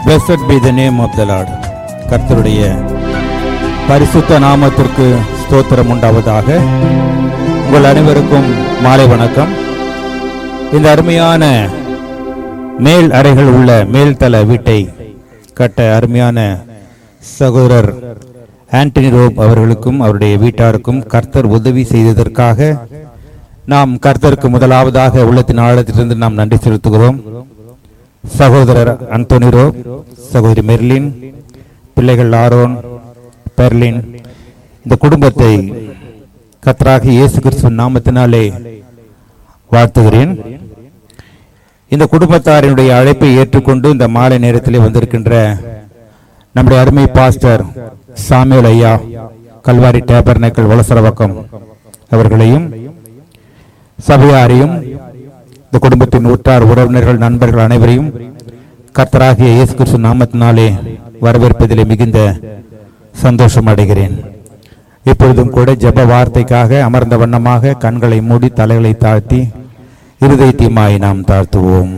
Blessed be the name of the Lord. கர்த்தருடைய பரிசுத்த நாமத்திற்கு ஸ்தோத்திரம் உண்டாவதாக உங்கள் அனைவருக்கும் மாலை வணக்கம் இந்த அருமையான மேல் அறைகள் உள்ள மேல்தள வீட்டை கட்ட அருமையான சகோதரர் ஆண்டனி ரோப் அவர்களுக்கும் அவருடைய வீட்டாருக்கும் கர்த்தர் உதவி செய்ததற்காக நாம் கர்த்தருக்கு முதலாவதாக உள்ளத்தின் ஆழத்திலிருந்து நாம் நன்றி செலுத்துகிறோம் சகோதரர் அந்தோனிரோ சகோதரி மெர்லின் பிள்ளைகள் ஆரோன் பெர்லின் இந்த குடும்பத்தை கர்த்தராகிய இயேசு கிறிஸ்துவின் நாமத்தினாலே வாழ்த்துகிறேன் இந்த குடும்பத்தாரினுடைய அழைப்பை ஏற்றுக்கொண்டு இந்த மாலை நேரத்திலே வந்திருக்கின்ற நம்முடைய அருமை பாஸ்டர் சாமியல் ஐயா கல்வாரி டேபர்னக்கல் வலசரவக்கம் அவர்களையும் சபையாரையும் இந்த குடும்பத்தின் உற்றார் உறவினர்கள் நண்பர்கள் அனைவரையும் கர்த்தராகிய இயேசு கிறிஸ்து நாமத்தினாலே வரவேற்பதிலே மிகுந்த சந்தோஷம் அடைகிறேன் இப்பொழுதும் கூட ஜெப வார்த்தைக்காக அமர்ந்த வண்ணமாக கண்களை மூடி தலைகளை தாழ்த்தி இருதயத்தையுமாய் நாம் தாழ்த்துவோம்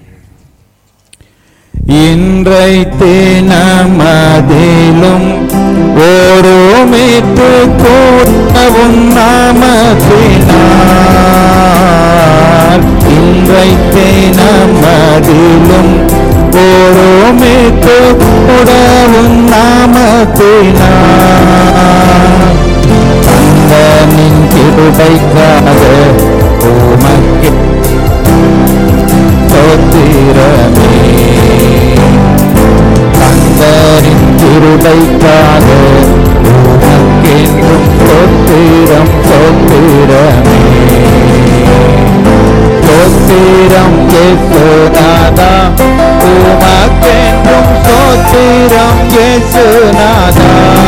இன்றைத்து நமதிலும் ஓரோமித்து கூட்டவும் நாமத்தினார் இன்றைத்து நமதிலும் ஓரோமித்து கூடவும் நாமத்தினார் அந்தனின் கிருபைக்காக உமக்கு ஸ்தோத்திரமே கந்தரின் கிருபைக்காக உமக்கென்றும் ஸ்தோத்திரம் ஸ்தோத்திரமே ஸ்தோத்திரம் இயேசுநாதா உமக்கென்றும் ஸ்தோத்திரம் இயேசுநாதா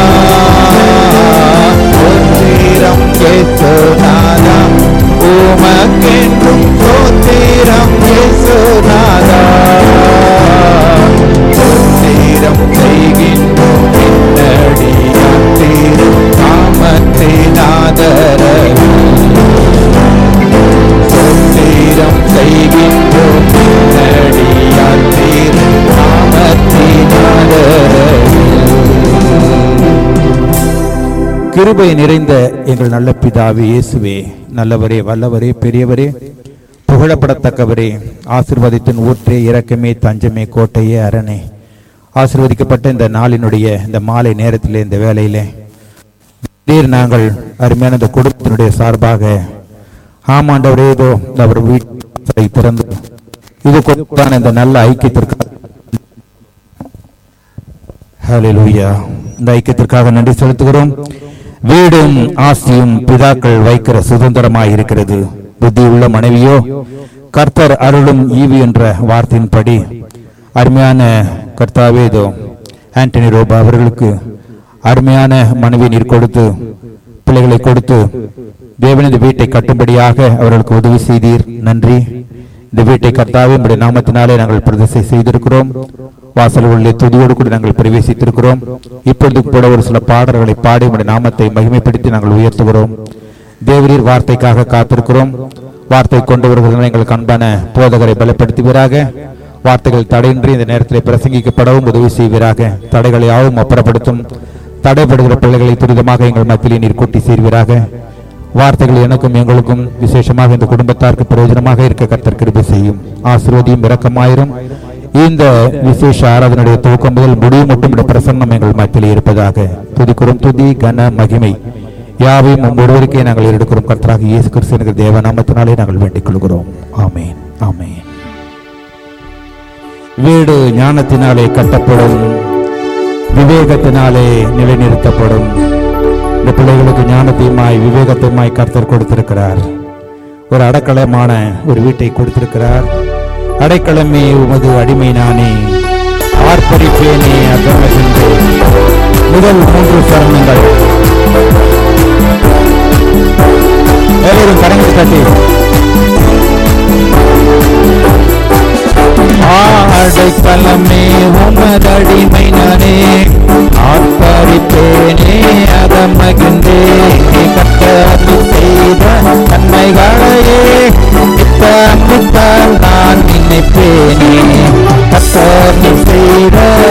ஸ்தோத்திரம் இயேசுநாதா உமக்கென்றும் ஸ்தோத்திரம் இயேசுநாதா ஸ்தோத்திரம் செய்கின்றோம் என்னடியான் திரு நாமத்தின் ஆதரவு ஸ்தோத்திரம் செய்கின்றோம் என்னடியான் திரு நாமத்தின் ஆதரவு கிருபை நிறைந்த எங்கள் நல்ல பிதாவே இயேசுவே நல்லவரே வல்லவரே பெரியவரே புகழப்படத்தக்கவரே ஆசிர்வாதத்தின் ஊற்றே இரக்கமே தஞ்சமே கோட்டையே அரணே ஆசிர்வதிக்கப்பட்ட இந்த நாளினுடைய இந்த மாலை நேரத்திலே இந்த வேலையிலே திடீர் நாங்கள் அருமையான இந்த குடும்பத்தினுடைய சார்பாக ஆமாண்டவரே ஏதோ அவர் வீட்டை திறந்து இது கொடுத்தான இந்த நல்ல ஐக்கியத்திற்கு ஹalleluya இந்த ஐக்கியத்திற்காக நன்றி செலுத்துகிறோம் வீடும் ஆஸ்தியும் பிதாக்கள் வைக்கிற சுதந்திரமாய் இருக்கிறது புத்தியுள்ள மனைவியோ கர்த்தர் அருளும் ஈவி என்ற வார்த்தையின்படி அருமையான கர்த்தாவே இதோ ஆண்டனி ரோபா அவர்களுக்கு அருமையான மனைவி நீர் கொடுத்து பிள்ளைகளை கொடுத்து தேவனது வீட்டை கட்டும்படியாக அவர்களுக்கு உதவி செய்தீர் நன்றி இந்த வீட்டை கர்த்தாவே உடைய நாமத்தினாலே நாங்கள் பிரதிஷ்டை செய்திருக்கிறோம் வாசல் உள்ளே துதியோடு கூட நாங்கள் பிரவேசித்திருக்கிறோம் இப்பொழுது கூட ஒரு சில பாடல்களை பாடி உடைய நாமத்தை மகிமைப்படுத்தி நாங்கள் உயர்த்துகிறோம் தேவரீர் வார்த்தைக்காக காத்திருக்கிறோம் வார்த்தை கொண்டு வருகிறதுனால எங்களுக்கு அன்பான போதகரை பலப்படுத்துவீராக வார்த்தைகள் தடையின்றி இந்த நேரத்தில் பிரசங்கிக்கப்படவும் உதவி செய்வீராக தடைகளை யாவும் அப்புறப்படுத்தும் தடைப்படுகிற பிள்ளைகளை துரிதமாக எங்கள் மத்தியிலே நீர் கூட்டி சேர்வீராக வார்த்தைகள் எனக்கும் எங்களுக்கும் விசேஷமாக இந்த குடும்பத்தாருக்கு பிரயோஜனமாக இருக்க கர்த்தர் கிருபை செய்யும் ஆசீர்வதியும் இரக்கமாயிரும் இந்த விசேஷ ஆராதனுடைய துவக்கம் முதல் முடிவு மட்டும் இந்த பிரசன்னம் எங்கள் மத்தியில் இருப்பதாக துதிக்கிறோம் துதி கன மகிமை யாவையும் உம் ஒருவருக்கே நாங்கள் எடுக்கிறோம் கர்த்தராக இயேசு கிறிஸ்து என்கிற தேவ நாமத்தினாலே நாங்கள் வேண்டிக் கொள்கிறோம் ஆமேன் ஆமேன் வீடு ஞானத்தினாலே கட்டப்படும் விவேகத்தினாலே நிலைநிறுத்தப்படும் இந்த பிள்ளைகளுக்கு ஞானத்தையுமாய் விவேகத்தையுமாய் கர்த்தர் கொடுத்திருக்கிறார் ஒரு அடக்கலமான ஒரு வீட்டை கொடுத்திருக்கிறார் அடைக்கலமே உமது அடிமை நானே ஆர்ப்பரிப்பேனே அகமகின்றே முதல் மூன்று சரணங்கள் எல்லோரும் கரங்களை தட்டி ஆடைக்கலமே உமதடிமை நானே ஆர்ப்பரிப்பேனே அகமகின்றே கத்தரி செய்த நன்மைகளையே நித்தம் நித்தம் நான் நினைப்பேனே கத்தரி செய்த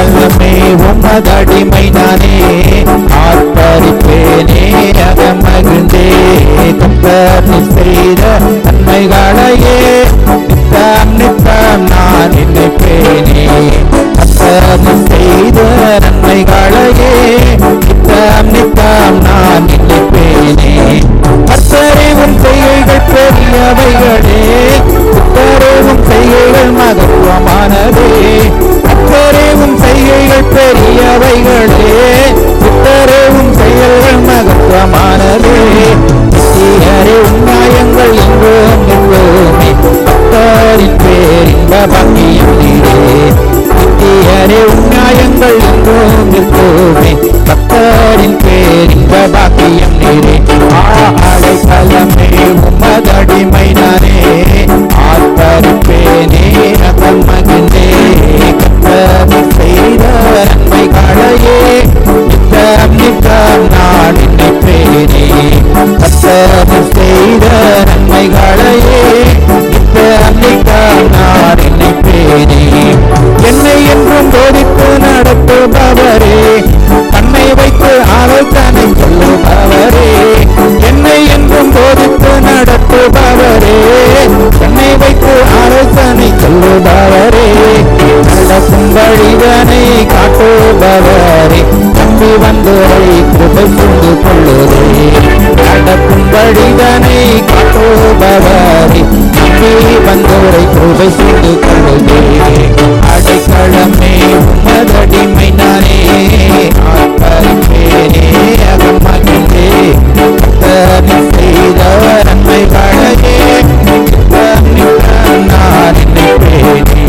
கள்ளமே உமதடிமை நானே ஆர்ப்பரிப்பேனே அகமகிழ்ந்தே கத்தர் நீ செய்த நன்மைகளையே நித்தம் நித்தம் நான் நினைப்பேனே கத்தர் நீ செய்த நன்மைகளையே நித்தம் நித்தம் நான் நினைப்பேனே கத்தரேவும் செய்கைகள் பெரியவைகளே கத்தரேவும் செய்கைகள் மகத்துவமானதே கத்தரேவும் செய்கைகள் பெரியவைகளே கத்தரேவும் செயல்கள் மகத்துவமானதே நித்தியரே உன்னாயங்கள் எங்கும் எல்லோமே கத்தரின் பேரின்ப பங்கியம் நீரே நித்தியரே உன்னாயங்கள் எங்கும் எல்லோமே கத்தரின் பேரின்ப பாக்கியம் நீரே ஆடை கலமே உமதடிமை நானே ஆர்ப்பரிப்பேனே அகம் மகிழ்ந்தே கத்தர் செய்த நன்மைகளையே நித்தம் நித்தம் நான் நினைப்பேனே கத்தர் செய்த நன்மைகளையே நித்தம் நித்தம் நான் நினைப்பேனே என்னை என்றும் போதித்து நடத்துபவரே தன்னை வைத்து ஆலோசனை சொல்லுபவரே என்னை என்றும் போதித்து நடத்துபவரே தன்னை வைத்து ஆலோசனை சொல்லுபவரே நடக்கும் வழிதனை காட்டுபவரே நம்பி வந்தோரை கிருபை கொண்டு கொள்ளுதே நடக்கும் வழிதனை காட்டுபவரே நம்பி வந்தோரை கிருபை கொண்டு கொள்ளுதே அடைக்கலமே உமதடிமை நானே ஆர்ப்பரிப்பேனே அகமகிழ்ந்தே கத்தரி செய்த நன்மைகளையே நித்தம் நித்தம் நான் நினைப்பேனே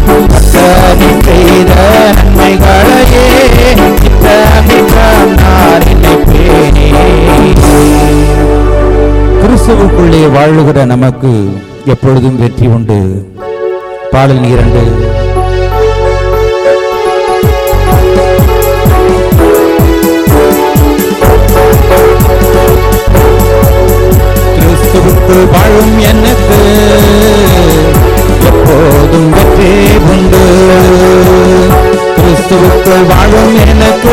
கத்தரி செய்த நன்மைகளையே நித்தம் நித்தம் நான் நினைப்பேனே கிறிஸ்துவுக்குள்ளே வாழுகிற நமக்கு எப்பொழுதும் வெற்றி உண்டு பாடல் இரண்டு கிறிஸ்துவுக்குள் வாழும் எனக்கு எப்போதும் வெற்றி உண்டு கிறிஸ்துவுக்குள் வாழும் எனக்கு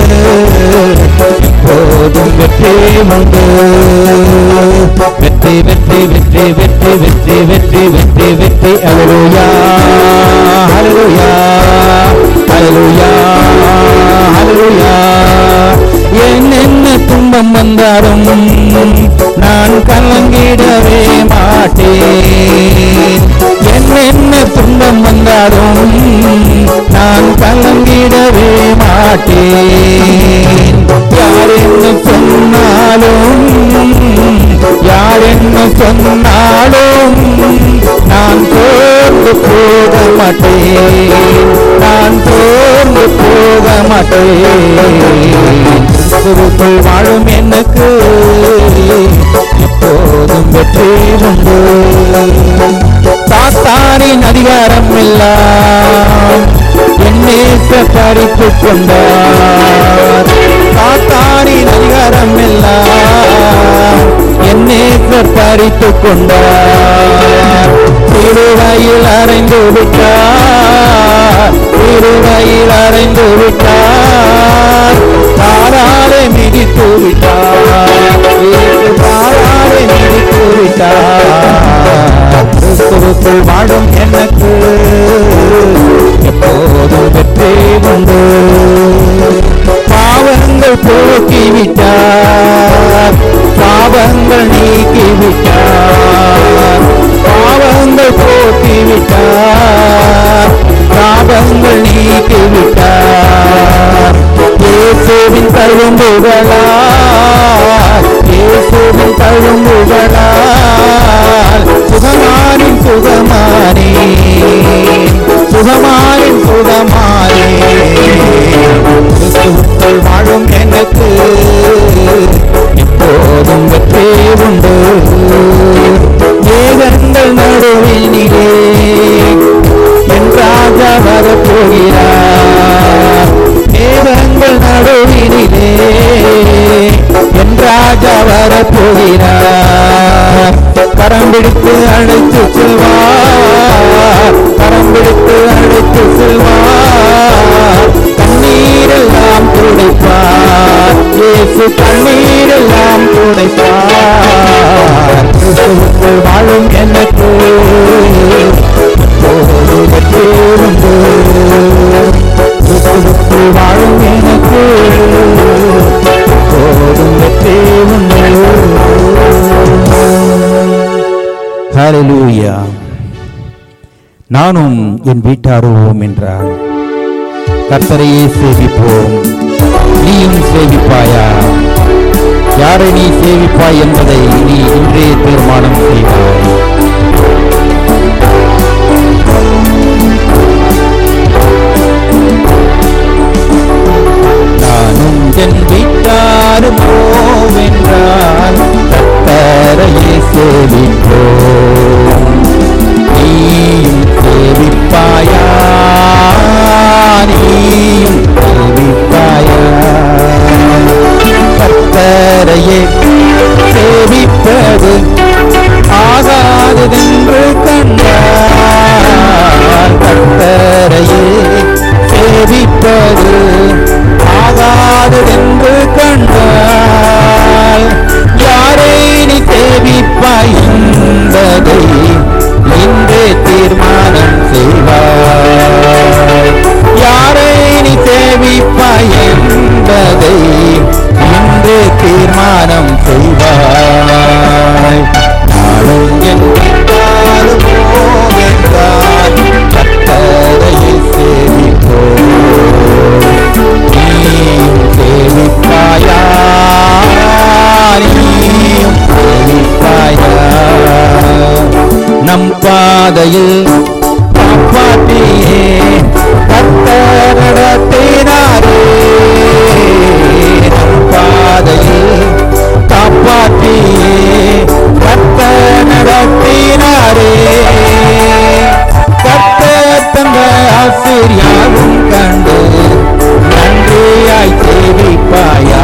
எப்போதும் வெற்றி உண்டு வெற்றி வெற்றி வெற்றி வெற்றி வெற்றி வெற்றி வெற்றி வெற்றி அலலுயா அலலுயா அலலுயா அலலுயா என்னென்ன துன்பம் வந்தாலும் நான் கலங்கிடவே மாட்டேன் என்னென்ன துன்பம் வந்தாலும் நான் கலங்கிடவே மாட்டேன் யார் என்ன சொன்னாலும் யார் என்ன சொன்னாலும் நான் சோர்ந்து போக மாட்டேன் நான் சோர்ந்து போக மாட்டேன் கிறிஸ்துவுக்குள் வாழும் எனக்கு எப்போதும் வெற்றி உண்டு சாத்தானின் அதிகாரம் எல்லாம் என்னேச பறித்து கொண்டார் சாத்தானின் அதிகாரம் எல்லாம் என்னேச பறித்து கொண்டார் திருவையில் அறைந்து விட்டார் திருவையில் அறைந்து விட்டார் தாராளை மிதித்து விட்டார் இயேசு தாராளை மிதித்து விட்டார் கிறிஸ்துவுக்குள் வாழும் எனக்கு எப்போதும் வெற்றி உண்டு பாவங்கள் போக்கி விட்டார் பாவங்கள் நீக்கி விட்டார் பாவங்கள் போக்கி விட்டார் பாவங்கள் நீக்கி விட்டார் இயேசுவின் தழும்புகளால் இயேசுவின் தழும்புகளால் சுகமானின் சுகமானே சுகமானின் சுகமானே கிறிஸ்துவுக்குள் வாழும் எனக்கு எப்போதும் வெற்றி உண்டு மேகங்கள் நடுவினிலே என் ராஜா வரப்போகிறார் மேகங்கள் நடுவினிலே என் ராஜா வரப்போகிறார் கரம் பிடித்து அழைத்து செல்வார் கரம் பிடித்து அழைத்து செல்வார் என்று வாழும் எனக்கு போதும் வெற்றி உண்டு ஹalleluya நானும் என் வீட்டாருவோம் என்றார் கர்த்தரையே சேவிப்போம் நீயும் சேவிப்பாயா யாரை நீ சேவிப்பாய் என்பதை நீ இன்றே தீர்மானம் செய்வாய் நானும் என் வீட்டாரும் போவென்றால் கர்த்தரையே சேவிப்போம் நீயும் சேவிப்பாயா நீயும் சேவிப்பாயா கர்த்தரையே சேவிப்பது ஆகாததென்று கண்டார் கர்த்தரையே சேவிப்பது ஆகாததென்று கண்டால் யாரை நீ சேவிப்பாய் என்பதை இன்றே தீர்மானம் செய்வாய் யாரை நீ சேவிப்பாய் என்பதை இன்றே தீர்மானம் செய்வாய் நாளும் என் வீட்டாரும் போவென்றால் கர்த்தரையே சேவிப்போம் நீயும் சேவிப்பாயா நீயும் சேவிப்பாயா நம் பாதையில் காப்பாற்றியே கர்த்தர் நடத்தினாரே நம் பாதையில் காப்பாற்றியே கர்த்தர் நடத்தினாரே கர்த்தர் தந்த ஆசிரியாவும் கண்டு நன்றியாய் சேவிப்பாயா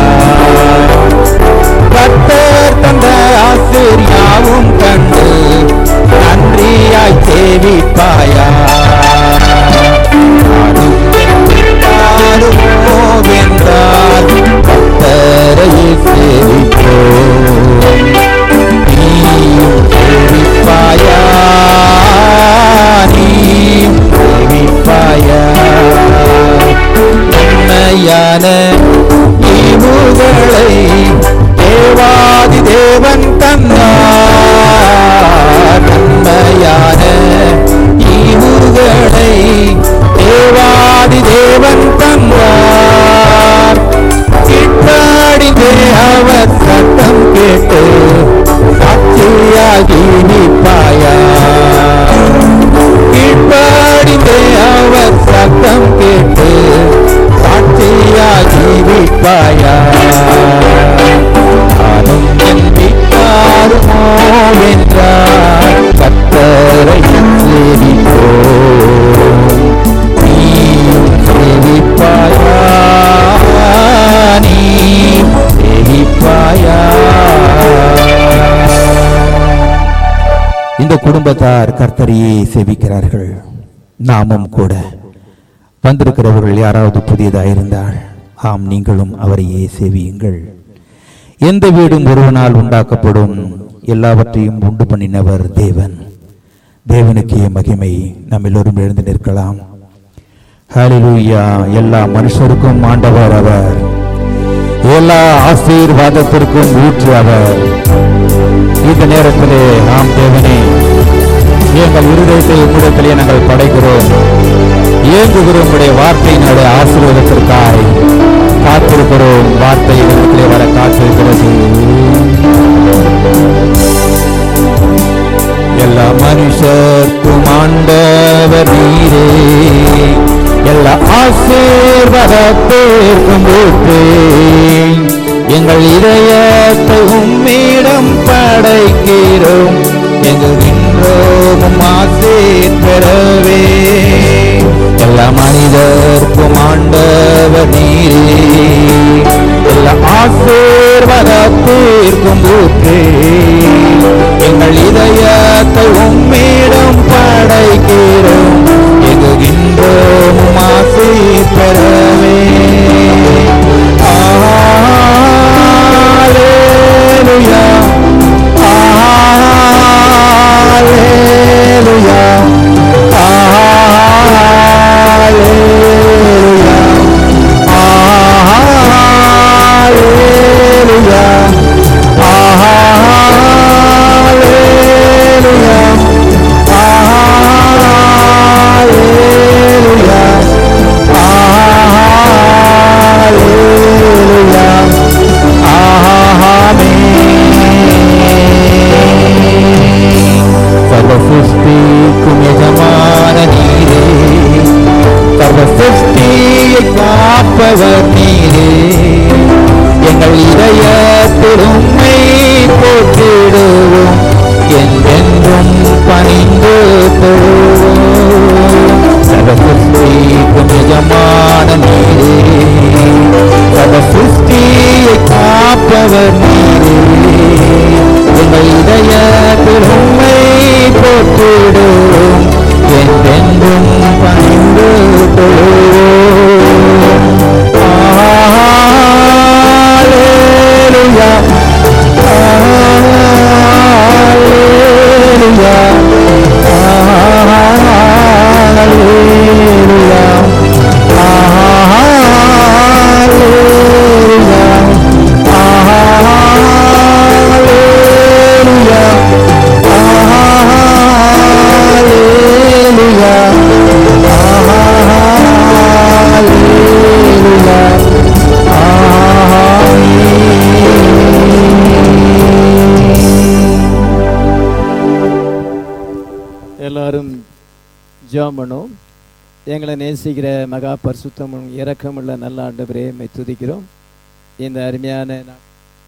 கர்த்தர் தந்த ஆசிரியாவும் கண்டு நன்றியாய் சேவிப்பாயா நானும் என் வீட்டாரும் போவென்றால் கர்த்தரையே சேவிப்போம் நீயும் சேவிப்பாயா நீயும் சேவிப்பாயா உண்மையான ஈவுகளை தேவாதி தேவன் தந்தார் உண்மையான ஈவுகளை தேவாதி தேவன் தந்தார் கிட்டாடிந்தே அவர் சத்தம் கேட்டு சாட்சியாகி நிற்பாயா கீழ்ப்பாடிந்தே அவர் சத்தம் கேட்டு சாட்சியாகி விப்பாயா நானும் என் வீட்டாருமோ என்றார் கத்தரை சேவிப்போம் நீயும் சேவிப்பாயா நீ சேவிப்பாயா இந்த குடும்பத்தார் கர்த்தரையே சேவிக்கிறார்கள் நாமும் கூட வந்திருக்கிறவர்கள் யாராவது புதியதாயிருந்தால் ஆம் நீங்களும் அவரையே சேவியுங்கள் எந்த வீடும் ஒருவனால் உண்டாக்கப்படும் எல்லாவற்றையும் உண்டு பண்ணினவர் தேவன் தேவனுக்கே மகிமை நாம் எல்லோரும் எழுந்து நிற்கலாம் ஹalleluya எல்லா மனுஷருக்கும் ஆண்டவர் அவர் எல்லா ஆசீர்வாதத்திற்கும் ஊற்று அவர் இந்த நேரத்திலே ஆம் தேவனே எங்கள் இருதயத்தை உம்மிடத்திலே நாங்கள் படைக்கிறோம் ஏங்குகிறோம் உடைய வார்த்தையினுடைய ஆசீர்வாதத்திற்காய் காத்திருக்கிறோம் வார்த்தை இடத்திலே வர காத்திருக்கிறது எல்லா மனுஷர்க்கும் ஆண்டவர் நீரே எல்லா ஆசீர்வாதத்திற்கும் ஊற்றே எங்கள் இதயத்தை உம்மிடம் படைக்கிறோம் எங்குகின்றோம் ஆசீர் பெறவே எல்லா மனிதர்க்கும் ஆண்டவர் நீரே எல்லா ஆசீர்வாதத்திற்கும் ஊற்றே எங்கள் இதயத்தை உம்மிடம் படைக்கிறோம் எங்குகின்றோம் ஆசை பெறவே ஆலேலுயா ஆலேலுயா ஆலேலுயா காப்பவர் நீரே எங்கள் இதயத்தில் உம்மை போற்றிடுவோம் என்றென்றும் பணிந்து தொழுவோம் சர்வ சிருஷ்டிக்கும் நிஜமான நீரே சர்வ சிருஷ்டியை காப்பவர் நீரே எங்கள் இதயத்தில் உம்மை போற்றிடுவோம் என்றென்றும் பணிந்து தொழுவோம் Hallelujah. எல்லாரும் ஜெபம் பண்ணும் எங்களை நேசிக்கிற மகா பரிசுத்தமும் இரக்கமுள்ள நல்ல ஆண்டவரே மை துதிக்கிறோம் இந்த அருமையான நா-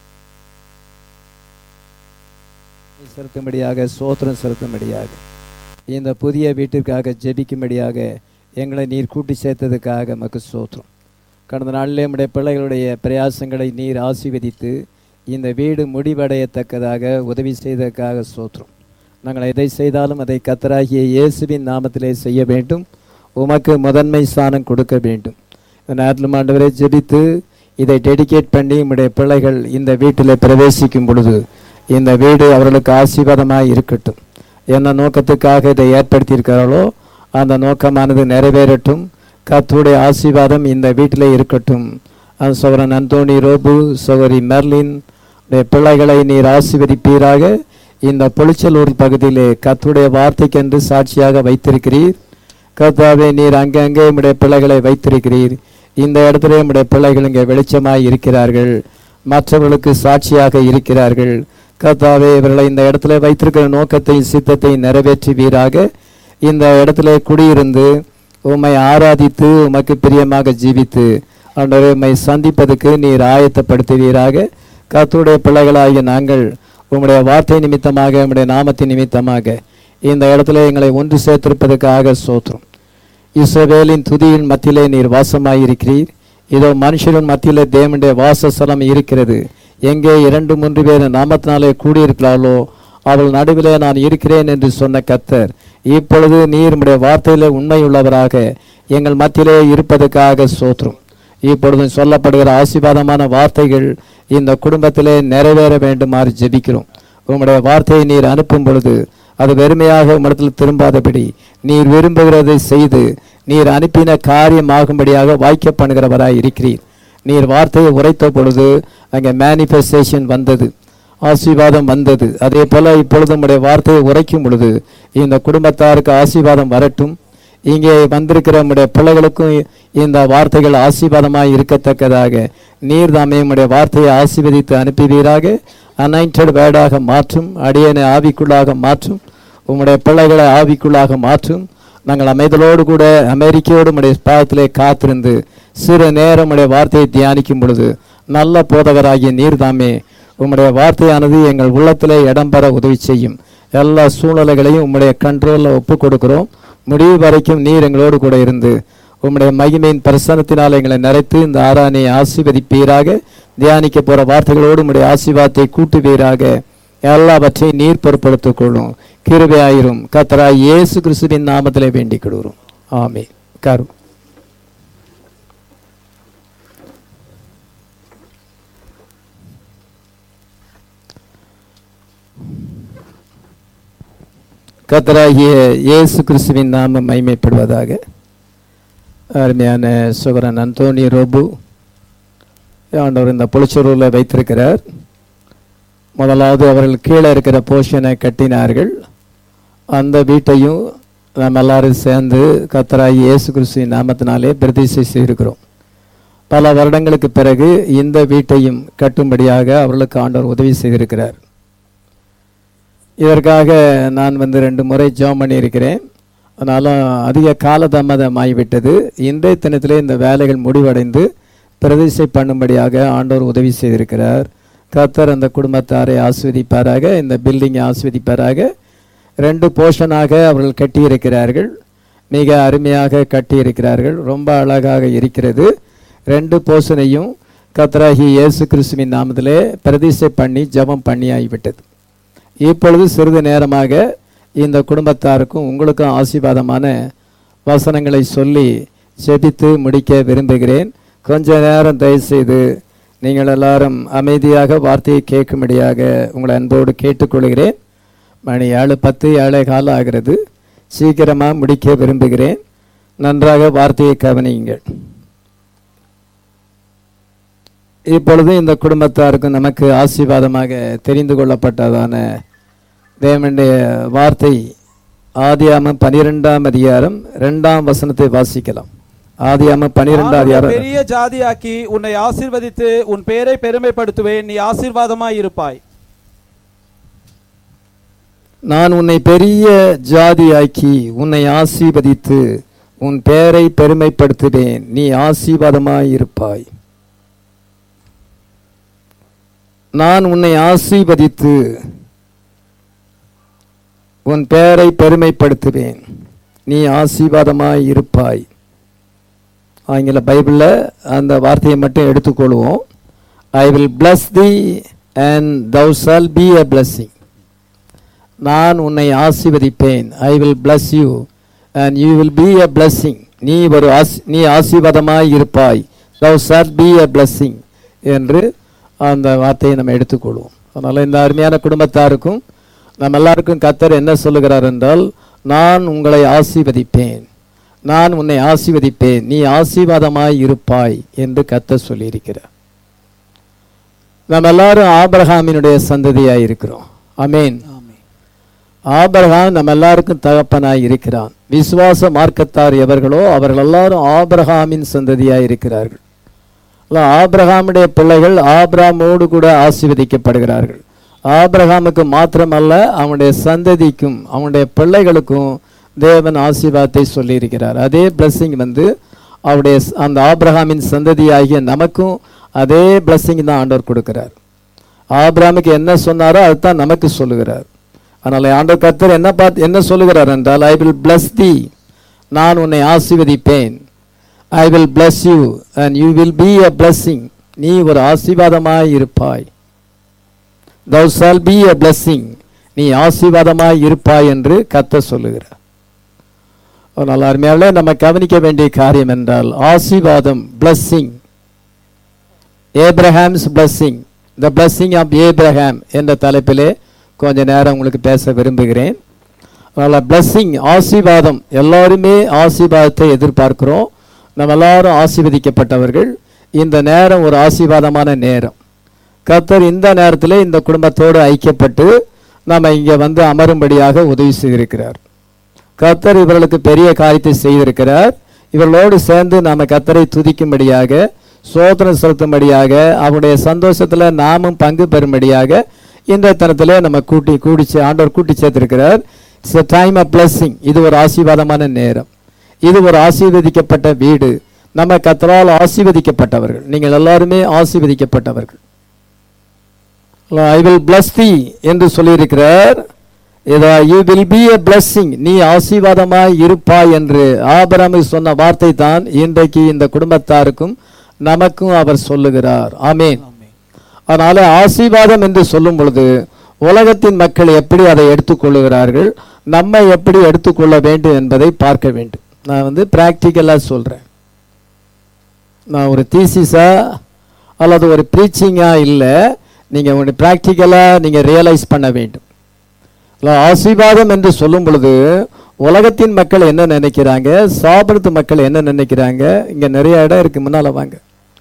செலுத்தும்படியாக சோத்திரம் செலுத்தும்படியாக இந்த புதிய வீட்டிற்காக ஜெபிக்கும்படியாக எங்களை நீர் கூட்டி சேர்த்ததுக்காக மக்கு சோத்திரம் கடந்த நாளிலே நம்முடைய பிள்ளைகளுடைய பிரயாசங்களை நீர் ஆசீர்வதித்து இந்த வீடு முடிவடையத்தக்கதாக உதவி செய்ததற்காக சோத்திரம் நாங்கள் எதை செய்தாலும் அதை கத்தராகிய இயேசுவின் நாமத்திலே செய்ய வேண்டும் உமக்கு முதன்மை ஸ்தானம் கொடுக்க வேண்டும் இந்த நேரத்தில் ஆண்டவரை ஜெபித்து இதை டெடிகேட் பண்ணி உம்முடைய பிள்ளைகள் இந்த வீட்டில் பிரவேசிக்கும் பொழுது இந்த வீடு அவர்களுக்கு ஆசீர்வாதமாக இருக்கட்டும் என்ன நோக்கத்துக்காக இதை ஏற்படுத்தியிருக்கிறார்களோ அந்த நோக்கமானது நிறைவேறட்டும் கர்த்தருடைய ஆசீர்வாதம் இந்த வீட்டிலே இருக்கட்டும் அது சோதரன் அந்தோணி ரோபு சோதரி மெர்லின் உடைய பிள்ளைகளை நீர் ஆசீர்வதிப்பீராக இந்த பொளிச்சலூர் பகுதியிலே கர்த்தருடைய வார்த்தைக்கென்று சாட்சியாக வைத்திருக்கிறீர் கர்த்தாவே நீர் அங்கங்கே உம்முடைய பிள்ளைகளை வைத்திருக்கிறீர் இந்த இடத்துல உம்முடைய பிள்ளைகள் இங்கே வெளிச்சமாய் இருக்கிறார்கள் மற்றவர்களுக்கு சாட்சியாக இருக்கிறார்கள் கர்த்தாவே இவர்களை இந்த இடத்துல வைத்திருக்கிற நோக்கத்தையும் சித்தத்தையும் நிறைவேற்றுவீராக இந்த இடத்துல குடியிருந்து உம்மை ஆராதித்து உமக்கு பிரியமாக ஜீவித்து ஆண்டவரே உம்மை சந்திப்பதற்கு நீர் ஆயத்தப்படுத்துவீராக கர்த்தருடைய பிள்ளைகளாகிய நாங்கள் உம்முடைய வார்த்தை நிமித்தமாக உம்முடைய நாமத்தின் நிமித்தமாக இந்த இடத்துல எங்களை ஒன்று சேர்த்திருப்பதற்காக சோத்திரம் இஸ்ரவேலின் துதியின் மத்தியிலே நீர் வாசமாயிருக்கிறீர் இதோ மனுஷரின் மத்தியிலே தேவனுடைய வாசஸ்தலம் இருக்கிறது எங்கே இரண்டு மூன்று பேர் நாமத்தினாலே கூடியிருக்கிறார்களோ அவள் நடுவிலே நான் இருக்கிறேன் என்று சொன்ன கத்தர் இப்பொழுது நீர் உம்முடைய வார்த்தையிலே உண்மையுள்ளவராக எங்கள் மத்தியிலே இருப்பதற்காக சோத்திரம் இப்பொழுது சொல்லப்படுகிற ஆசீர்வாதமான வார்த்தைகள் இந்த குடும்பத்திலே நிறைவேற வேண்டுமாறு ஜெபிக்கிறோம் உம்முடைய வார்த்தையை நீர் அனுப்பும் பொழுது அது வெறுமையாக உம்மிடத்தில் திரும்பாதபடி நீர் விரும்புகிறதை செய்து நீர் அனுப்பின காரியமாகும்படியாக வாய்க்க பண்ணுகிறவராய் இருக்கிறீர் நீர் வார்த்தையை உரைத்த பொழுது அங்கே மேனிஃபெஸ்டேஷன் வந்தது ஆசீர்வாதம் வந்தது அதே போல இப்பொழுது உம்முடைய வார்த்தையை உரைக்கும் பொழுது இந்த குடும்பத்தாருக்கு ஆசீர்வாதம் வரட்டும் இங்கே வந்திருக்கிற நம்முடைய பிள்ளைகளுக்கும் இந்த வார்த்தைகள் ஆசீர்வாதமாய் இருக்கத்தக்கதாக நீர் தாமே உம்முடைய வார்த்தையை ஆசீர்வதித்து அனுப்புவீராக அனைண்டட் வேர்டாக மாற்றும் அடியனை ஆவிக்குள்ளாக மாற்றும் உம்முடைய பிள்ளைகளை ஆவிக்குள்ளாக மாற்றும் நாங்கள் அமைதலோடு கூட அமெரிக்கையோடு உம்முடைய பாதத்திலே காத்திருந்து சிறு நேரம் உம்முடைய வார்த்தையை தியானிக்கும் பொழுது நல்ல போதகராகிய நீர் தாமே உம்முடைய வார்த்தையானது எங்கள் உள்ளத்திலே இடம்பெற உதவி செய்யும் எல்லா சூழ்நிலைகளையும் உம்முடைய கண்ட்ரோலில் ஒப்பு கொடுக்கிறோம் முடிவு வரைக்கும் நீர் எங்களோடு கூட இருந்து உம்முடைய மகிமையின் பிரசனத்தினால் எங்களை நிறைத்து இந்த ஆராணையை ஆசீர்வதிப்பீராக தியானிக்க போற வார்த்தைகளோடு உம்முடைய ஆசீர்வாதத்தை கூட்டுவீராக எல்லாவற்றையும் நீர் பொறுப்படுத்திக் கொள்ளும் கிருபையாயிரும் கத்தராய் இயேசு கிறிஸ்துவின் நாமத்திலே வேண்டிக் கொள்கிறோம் ஆமே கரு கத்தராகிய இயேசு கிறிஸ்துவின் நாமம் மைமைப்படுவதாக அருமையான சுகரன் அந்தோனி ரோபு ஆண்டவர் இந்த புளிச்சூரில் வைத்திருக்கிறார் முதலாவது அவர்கள் கீழே இருக்கிற போர்ஷனை கட்டினார்கள் அந்த வீட்டையும் நாம் எல்லாரும் சேர்ந்து கத்தராகி இயேசு கிறிஸ்துவின் நாமத்தினாலே பிரதிஷ்டை செய்திருக்கிறோம் பல வருடங்களுக்கு பிறகு இந்த வீட்டையும் கட்டும்படியாக அவர்களுக்கு ஆண்டவர் உதவி செய்திருக்கிறார் இதற்காக நான் வந்து ரெண்டு முறை ஜெபம் பண்ணியிருக்கிறேன் ஆனாலும் அதிக காலதாமதம் ஆகிவிட்டது இன்றைய தினத்திலே இந்த வேலைகள் முடிவடைந்து பிரதிஷ்டை பண்ணும்படியாக ஆண்டவர் உதவி செய்திருக்கிறார் கர்த்தர் அந்த குடும்பத்தாரை ஆஸ்வதிப்பாராக இந்த பில்டிங்கை ஆஸ்வதிப்பாராக ரெண்டு போர்ஷனாக அவர்கள் கட்டியிருக்கிறார்கள் மிக அருமையாக கட்டியிருக்கிறார்கள் ரொம்ப அழகாக இருக்கிறது ரெண்டு போர்ஷனையும் கர்த்தராகி இயேசு கிறிஸ்துவின் நாமத்திலே பிரதிஷ்டை பண்ணி ஜெபம் பண்ணி ஆகிவிட்டது இப்பொழுது சிறிது நேரமாக இந்த குடும்பத்தாருக்கும் உங்களுக்கும் ஆசீர்வாதமான வசனங்களை சொல்லி ஜெபித்து முடிக்க விரும்புகிறேன் கொஞ்ச நேரம் தயவுசெய்து நீங்கள் எல்லாரும் அமைதியாக வார்த்தையை கேட்கும்படியாக உங்களை அன்போடு கேட்டுக்கொள்கிறேன் மணி ஏழு பத்து ஏழை காலம் ஆகிறது சீக்கிரமாக முடிக்க விரும்புகிறேன் நன்றாக வார்த்தையை கவனியுங்கள் இப்பொழுது இந்த குடும்பத்தாருக்கும் நமக்கு ஆசீர்வாதமாக தெரிந்து கொள்ளப்பட்டதான தேவனுடைய வார்த்தை ஆதியாமம் பனிரெண்டாம் அதிகாரம் ரெண்டாம் வசனத்தை வாசிக்கலாம் ஆதியாமம் பனிரெண்டாம் நான் உன்னை அதிகாரம் பெரிய ஜாதியாக்கி உன்னை ஆசீர்வதித்து உன் பேரை பெருமைப்படுத்துவேன் நீ ஆசீர்வாதமாய் இருப்பாய் நான் உன்னை பெரிய ஜாதியாக்கி உன்னை ஆசீர்வதித்து உன் பெயரை பெருமைப்படுத்துவேன் நீ ஆசீர்வாதமாய் இருப்பாய் நான் உன்னை ஆசீர்வதித்து உன் பெயரை பெருமைப்படுத்துவேன் நீ ஆசீர்வாதமாய் இருப்பாய் ஆங்கில பைபிளில் அந்த வார்த்தையை மட்டும் எடுத்துக்கொள்வோம் I will bless thee and thou shall be a blessing நான் உன்னை ஆசீர்வதிப்பேன் I will bless you and you will be a blessing நீ ஒரு ஆசி நீ ஆசீர்வாதமாய் இருப்பாய் thou shalt be a blessing என்று அந்த வார்த்தையை நம்ம எடுத்துக்கொள்வோம் அதனால் இந்த அருமையான குடும்பத்தாருக்கும் நம்ம எல்லாருக்கும் கத்தர் என்ன சொல்லுகிறார் என்றால் நான் உங்களை ஆசீர்வதிப்பேன் நான் உன்னை ஆசீர்வதிப்பேன் நீ ஆசீர்வாதமாய் இருப்பாய் என்று கத்தர் சொல்லியிருக்கிறார் நம்ம எல்லாரும் ஆபிரகாமினுடைய சந்ததியாய் இருக்கிறோம் அமேன் ஆபிரகாம் நம்ம எல்லாருக்கும் தகப்பனாய் இருக்கிறான் விசுவாச மார்க்கத்தார் எவர்களோ அவர்கள் எல்லாரும் ஆபிரகாமின் சந்ததியாய் இருக்கிறார்கள் அல்ல, ஆபிரகாமுடைய பிள்ளைகள் ஆபிரகாமோடு கூட ஆசீர்வதிக்கப்படுகிறார்கள் ஆபிரகாமுக்கு மாத்திரமல்ல அவனுடைய சந்ததிக்கும் அவனுடைய பிள்ளைகளுக்கும் தேவன் ஆசீர்வாதத்தை சொல்லியிருக்கிறார் அதே blessing வந்து அவருடைய ச- அந்த ஆபிரகாமின் சந்ததியாகிய நமக்கும் அதே blessing தான் ஆண்டவர் கொடுக்கிறார் ஆபிரகாமுக்கு என்ன சொன்னாரோ அதுதான் நமக்கு சொல்லுகிறார் அதனால ஆண்டவர் கர்த்தர் என்ன பார்த்து என்ன சொல்லுகிறார் என்றால் ஐ வில் bless thee நான் உன்னை ஆசீர்வதிப்பேன் I will bless you and you will be a blessing நீ ஒரு ஆசீர்வாதமாய் இருப்பாய் thou shall be a blessing நீ ஆசீர்வாதமாய் இருப்பாய் என்று கர்த்தர் சொல்லுகிறார் அதனால் அருமையாலே நம்ம கவனிக்க வேண்டிய காரியம் என்றால் ஆசீர்வாதம் blessing Abraham's blessing the blessing of Abraham என்ற தலைப்பிலே கொஞ்ச நேரம் உங்களுக்கு பேச விரும்புகிறேன் அதனால் blessing ஆசீர்வாதம் எல்லாருமே ஆசீர்வாதத்தை எதிர்பார்க்கிறோம் நம்ம எல்லாரும் ஆசீர்வதிக்கப்பட்டவர்கள் இந்த நேரம் ஒரு ஆசீர்வாதமான நேரம் கர்த்தர் இந்த நேரத்தில் இந்த குடும்பத்தோடு ஐக்கியப்பட்டு நம்ம இங்கே வந்து அமரும்படியாக உதவி செய்திருக்கிறார் கர்த்தர் இவர்களுக்கு பெரிய காரியத்தை செய்திருக்கிறார் இவர்களோடு சேர்ந்து நாம கர்த்தரை துதிக்கும்படியாக சோதனை செலுத்தும்படியாக அவருடைய சந்தோஷத்துல நாமும் பங்கு பெறும்படியாக இந்த தனத்திலே நம்ம கூட்டி கூடி சே- ஆண்டவர் கூட்டி சேர்த்திருக்கிறார் it's a time of blessing இது ஒரு ஆசீர்வாதமான நேரம் இது ஒரு ஆசீர்வதிக்கப்பட்ட வீடு நம்ம கர்த்தரால் ஆசீர்வதிக்கப்பட்டவர்கள் நீங்கள் எல்லாருமே ஆசீர்வதிக்கப்பட்டவர்கள் ஐ வில் bless thee என்று சொல்லியிருக்கிறார் இதா you will be a blessing நீ ஆசீர்வாதமாய் இருப்பாய் என்று ஆபிரகாமை சொன்ன வார்த்தை தான் இன்றைக்கு இந்த குடும்பத்தாருக்கும் நமக்கும் அவர் சொல்லுகிறார் ஆமென் அதனால ஆசீர்வாதம் என்று சொல்லும் பொழுது உலகத்தின் மக்கள் எப்படி அதை எடுத்துக்கொள்ளுகிறார்கள் நம்ம எப்படி எடுத்துக்கொள்ள வேண்டும் என்பதை பார்க்க வேண்டும் நான் வந்து பிராக்டிக்கலாக சொல்றேன் நான் ஒரு தீசிஸா அல்லது ஒரு ப்ரீச்சிங்கா இல்லை நீங்க ஒரு ப்ராக்டிக்கலாக நீங்க ரியலைஸ் பண்ண வேண்டும் இல்ல, ஆசீர்வாதம் என்று சொல்லும் பொழுது உலகத்தின் மக்கள் என்ன நினைக்கிறாங்க சாப்பிடுறது மக்கள் என்ன நினைக்கிறாங்க இங்க நிறைய இடம் இருக்கு முன்னால வாங்க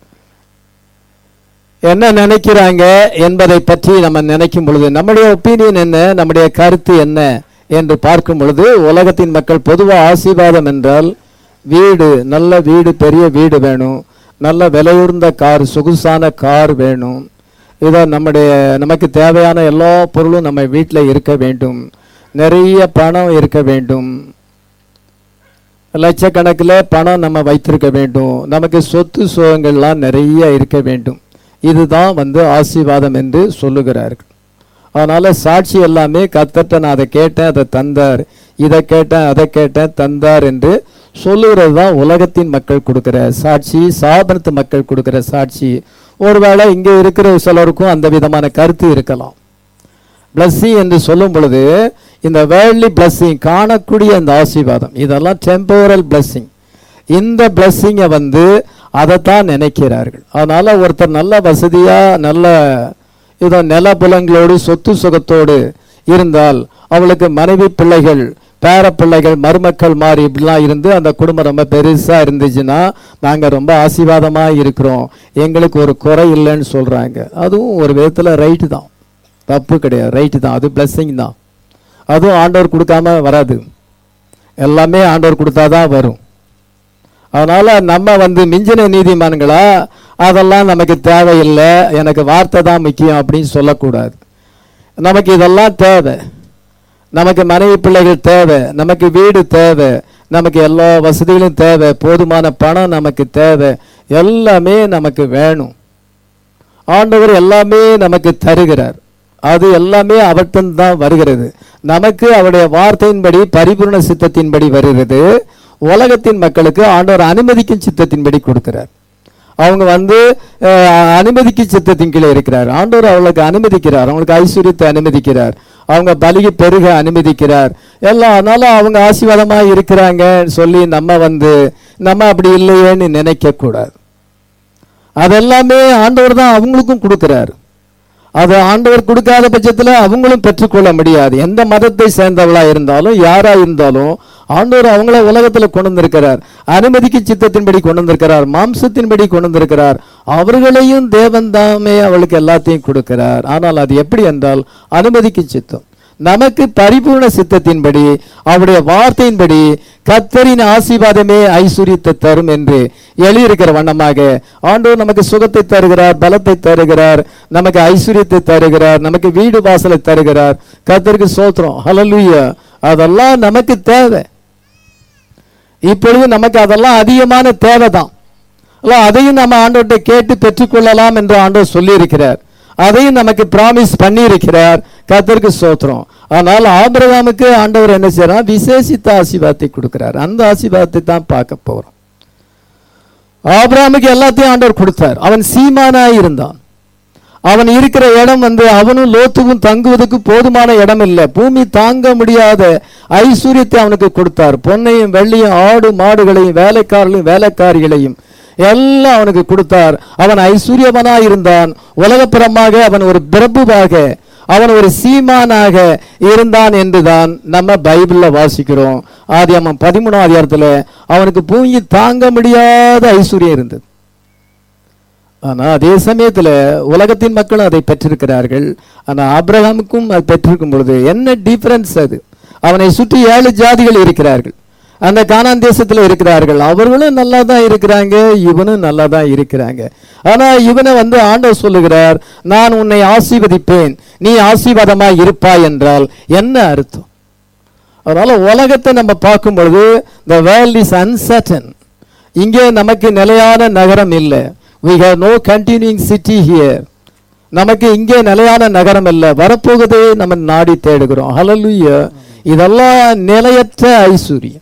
என்ன நினைக்கிறாங்க என்பதை பற்றி நம்ம நினைக்கும் பொழுது நம்முடைய ஒப்பீனியன் என்ன நம்முடைய கருத்து என்ன என்று பார்க்கும் பொழுது உலகத்தின் மக்கள் பொதுவாக ஆசீர்வாதம் என்றால் வீடு நல்ல வீடு பெரிய வீடு வேணும் நல்ல விலையுர்ந்த கார் சொகுசான கார் வேணும் இதோ நம்முடைய நமக்கு தேவையான எல்லா பொருளும் நம்ம வீட்டில் இருக்க வேண்டும் நிறைய பணம் இருக்க வேண்டும் லட்சக்கணக்கில் பணம் நம்ம வைத்திருக்க வேண்டும் நமக்கு சொத்து சுகங்கள்லாம் நிறைய இருக்க வேண்டும் இதுதான் வந்து ஆசீர்வாதம் என்று சொல்லுகிறார்கள் அதனால சாட்சி எல்லாமே கத்தட்ட நான் அதை கேட்டேன் அதை தந்தார் இதை கேட்டேன் அதை கேட்டேன் தந்தார் என்று சொல்லுகிறது தான் உலகத்தின் மக்கள் கொடுக்கிற சாட்சி சாபனத்து மக்கள் கொடுக்கிற சாட்சி ஒருவேளை இங்கே இருக்கிற சிலருக்கும் அந்த விதமான கருத்து இருக்கலாம் blessing என்று சொல்லும் பொழுது இந்த வேர்ல்ட்லி blessing காணக்கூடிய அந்த ஆசீர்வாதம் இதெல்லாம் டெம்பரல் blessing இந்த blessing-அ வந்து அதைத்தான் நினைக்கிறார்கள் அதனால ஒருத்தர் நல்ல வசதியா நல்ல இதோ நிலபுலங்களோடு சொத்து சுகத்தோடு இருந்தால் அவளுக்கு மனைவி பிள்ளைகள் பேர பிள்ளைகள் மருமக்கள் மாதிரி இப்படிலாம் இருந்து அந்த குடும்பம் ரொம்ப பெருசா இருந்துச்சுன்னா நாங்க ரொம்ப ஆசீர்வாதமா இருக்கிறோம் எங்களுக்கு ஒரு குறை இல்லைன்னு சொல்றாங்க அதுவும் ஒரு விதத்துல ரைட்டு தான் தப்பு கிடையாது ரைட்டு தான் அது blessing தான் அதுவும் ஆண்டவர் கொடுக்காம வராது எல்லாமே ஆண்டவர் கொடுத்தாதான் வரும் அதனால நம்ம வந்து மிஞ்சின நீதிமான்களா அதெல்லாம் நமக்கு தேவையில்லை எனக்கு வார்த்தை தான் முக்கியம் அப்படின்னு சொல்லக்கூடாது நமக்கு இதெல்லாம் தேவை நமக்கு மனைவி பிள்ளைகள் தேவை நமக்கு வீடு தேவை நமக்கு எல்லா வசதிகளும் தேவை போதுமான பணம் நமக்கு தேவை எல்லாமே நமக்கு வேணும் ஆண்டவர் எல்லாமே நமக்கு தருகிறார் அது எல்லாமே அவர்கிட்ட தான் வருகிறது நமக்கு அவருடைய வார்த்தையின்படி பரிபூர்ண சித்தத்தின்படி வருகிறது உலகத்தின் மக்களுக்கு ஆண்டவர் அனுமதிக்கும் சித்தத்தின்படி கொடுக்கிறார் அவங்க வந்து அஹ், அனுமதிக்கும் சித்தத்தின் கீழே இருக்கிறார் ஆண்டவர் அவளுக்கு அனுமதிக்கிறார் அவங்களுக்கு ஐஸ்வர்யத்தை அனுமதிக்கிறார் அவங்க பலிகை பெருக அனுமதிக்கிறார் எல்லாம் அதனால அவங்க ஆசீர்வாதமா இருக்கிறாங்கன்னு சொல்லி நம்ம வந்து நம்ம அப்படி இல்லையேன்னு நினைக்க கூடாது அதெல்லாமே ஆண்டவர் தான் அவங்களுக்கும் கொடுக்கிறார் அது ஆண்டவர் கொடுக்காத பட்சத்தில் அவங்களும் பெற்றுக்கொள்ள முடியாது எந்த மதத்தை சேர்ந்தவளா இருந்தாலும் யாரா இருந்தாலும் ஆண்டவர் அவங்கள உலகத்துல கொண்டு வந்திருக்கிறார் அனுமதிக்கு சித்தத்தின்படி கொண்டு வந்திருக்கிறார் மாம்சத்தின்படி கொண்டு வந்திருக்கிறார் அவர்களையும் தேவன் தாமே அவளுக்கு எல்லாத்தையும் கொடுக்கிறார் ஆனால் அது எப்படி என்றால் அனுமதிக்கு சித்தம் நமக்கு பரிபூர்ண சித்தத்தின்படி அவருடைய வார்த்தையின்படி கத்தரின் ஆசீர்வாதமே ஐஸ்வர்யத்தை தரும் என்று எழுதியிருக்கிற வண்ணமாக ஆண்டவர் நமக்கு சுகத்தை தருகிறார் பலத்தை தருகிறார் நமக்கு ஐஸ்வர்யத்தை தருகிறார் நமக்கு வீடு வாசலை தருகிறார் கத்தருக்கு சோத்திரம் ஹalleluya அதெல்லாம் நமக்கு தேவை இப்பொழுது நமக்கு அதெல்லாம் அதிகமான தேவைதான் அல்ல அதையும் நம்ம ஆண்டவர்கிட்ட கேட்டு பெற்றுக்கொள்ளலாம் என்று ஆண்டவர் சொல்லியிருக்கிறார் அதையும் நமக்கு பிராமிஸ் பண்ணியிருக்கிறார் கர்த்தருக்கு சோத்திரம் ஆனால் ஆபிரகாமுக்கு ஆண்டவர் என்ன செய்யறார் விசேஷித்த ஆசீர்வாதத்தை கொடுக்கிறார் அந்த ஆசீர்வாதத்தை தான் பார்க்க போறோம் ஆபிரகாமுக்கு எல்லாத்தையும் ஆண்டவர் கொடுத்தார் அவன் சீமானா இருந்தான் அவன் இருக்கிற இடம் வந்து அவனும் லோத்துக்கும் தங்குவதற்கு போதுமான இடம் இல்லை பூமி தாங்க முடியாத ஐஸ்வர்யத்தை அவனுக்கு கொடுத்தார் பொன்னையும் வெள்ளியும் ஆடு மாடுகளையும் வேலைக்காரர்களையும் வேலைக்காரிகளையும் எல்லாம் அவனுக்கு கொடுத்தார் அவன் ஐஸ்வர்யவனா இருந்தான் உலகப்புறமாக அவன் ஒரு பிரபுவாக அவன் ஒரு சீமானாக இருந்தான் என்றுதான் நம்ம பைபிள்ல வாசிக்கிறோம் ஆதி அவன் பதிமூணாம் அதிகாரத்துல அவனுக்கு பூமி தாங்க முடியாத ஐஸ்வர்யம் இருந்தது ஆனா அதே சமயத்துல உலகத்தின் மக்களும் அதை பெற்றிருக்கிறார்கள் ஆனா ஆபிரகாமுக்கும் அது பெற்றிருக்கும் பொழுது என்ன டிஃபரன்ஸ் அது அவனை சுற்றி ஏழு ஜாதிகள் இருக்கிறார்கள் அந்த கானான் தேசத்துல இருக்கிறார்கள் அவர்களும் நல்லா தான் இருக்கிறாங்க இவனும் நல்லா தான் இருக்கிறாங்க ஆனா இவனை வந்து ஆண்டவர் சொல்லுகிறார் நான் உன்னை ஆசீர்வதிப்பேன் நீ ஆசீர்வாதமா இருப்பாய் என்றால் என்ன அர்த்தம் அதனால உலகத்தை நம்ம பார்க்கும் பொழுது the world is uncertain இங்கே நமக்கு நிலையான நகரம் இல்லை we have no continuing city here நமக்கு இங்கே நிலையான நகரம் இல்லை வரப்போகுதே நம்ம நாடி தேடுகிறோம் ஹalleluya இதெல்லாம் நிலையற்ற ஐஸ்வர்யம்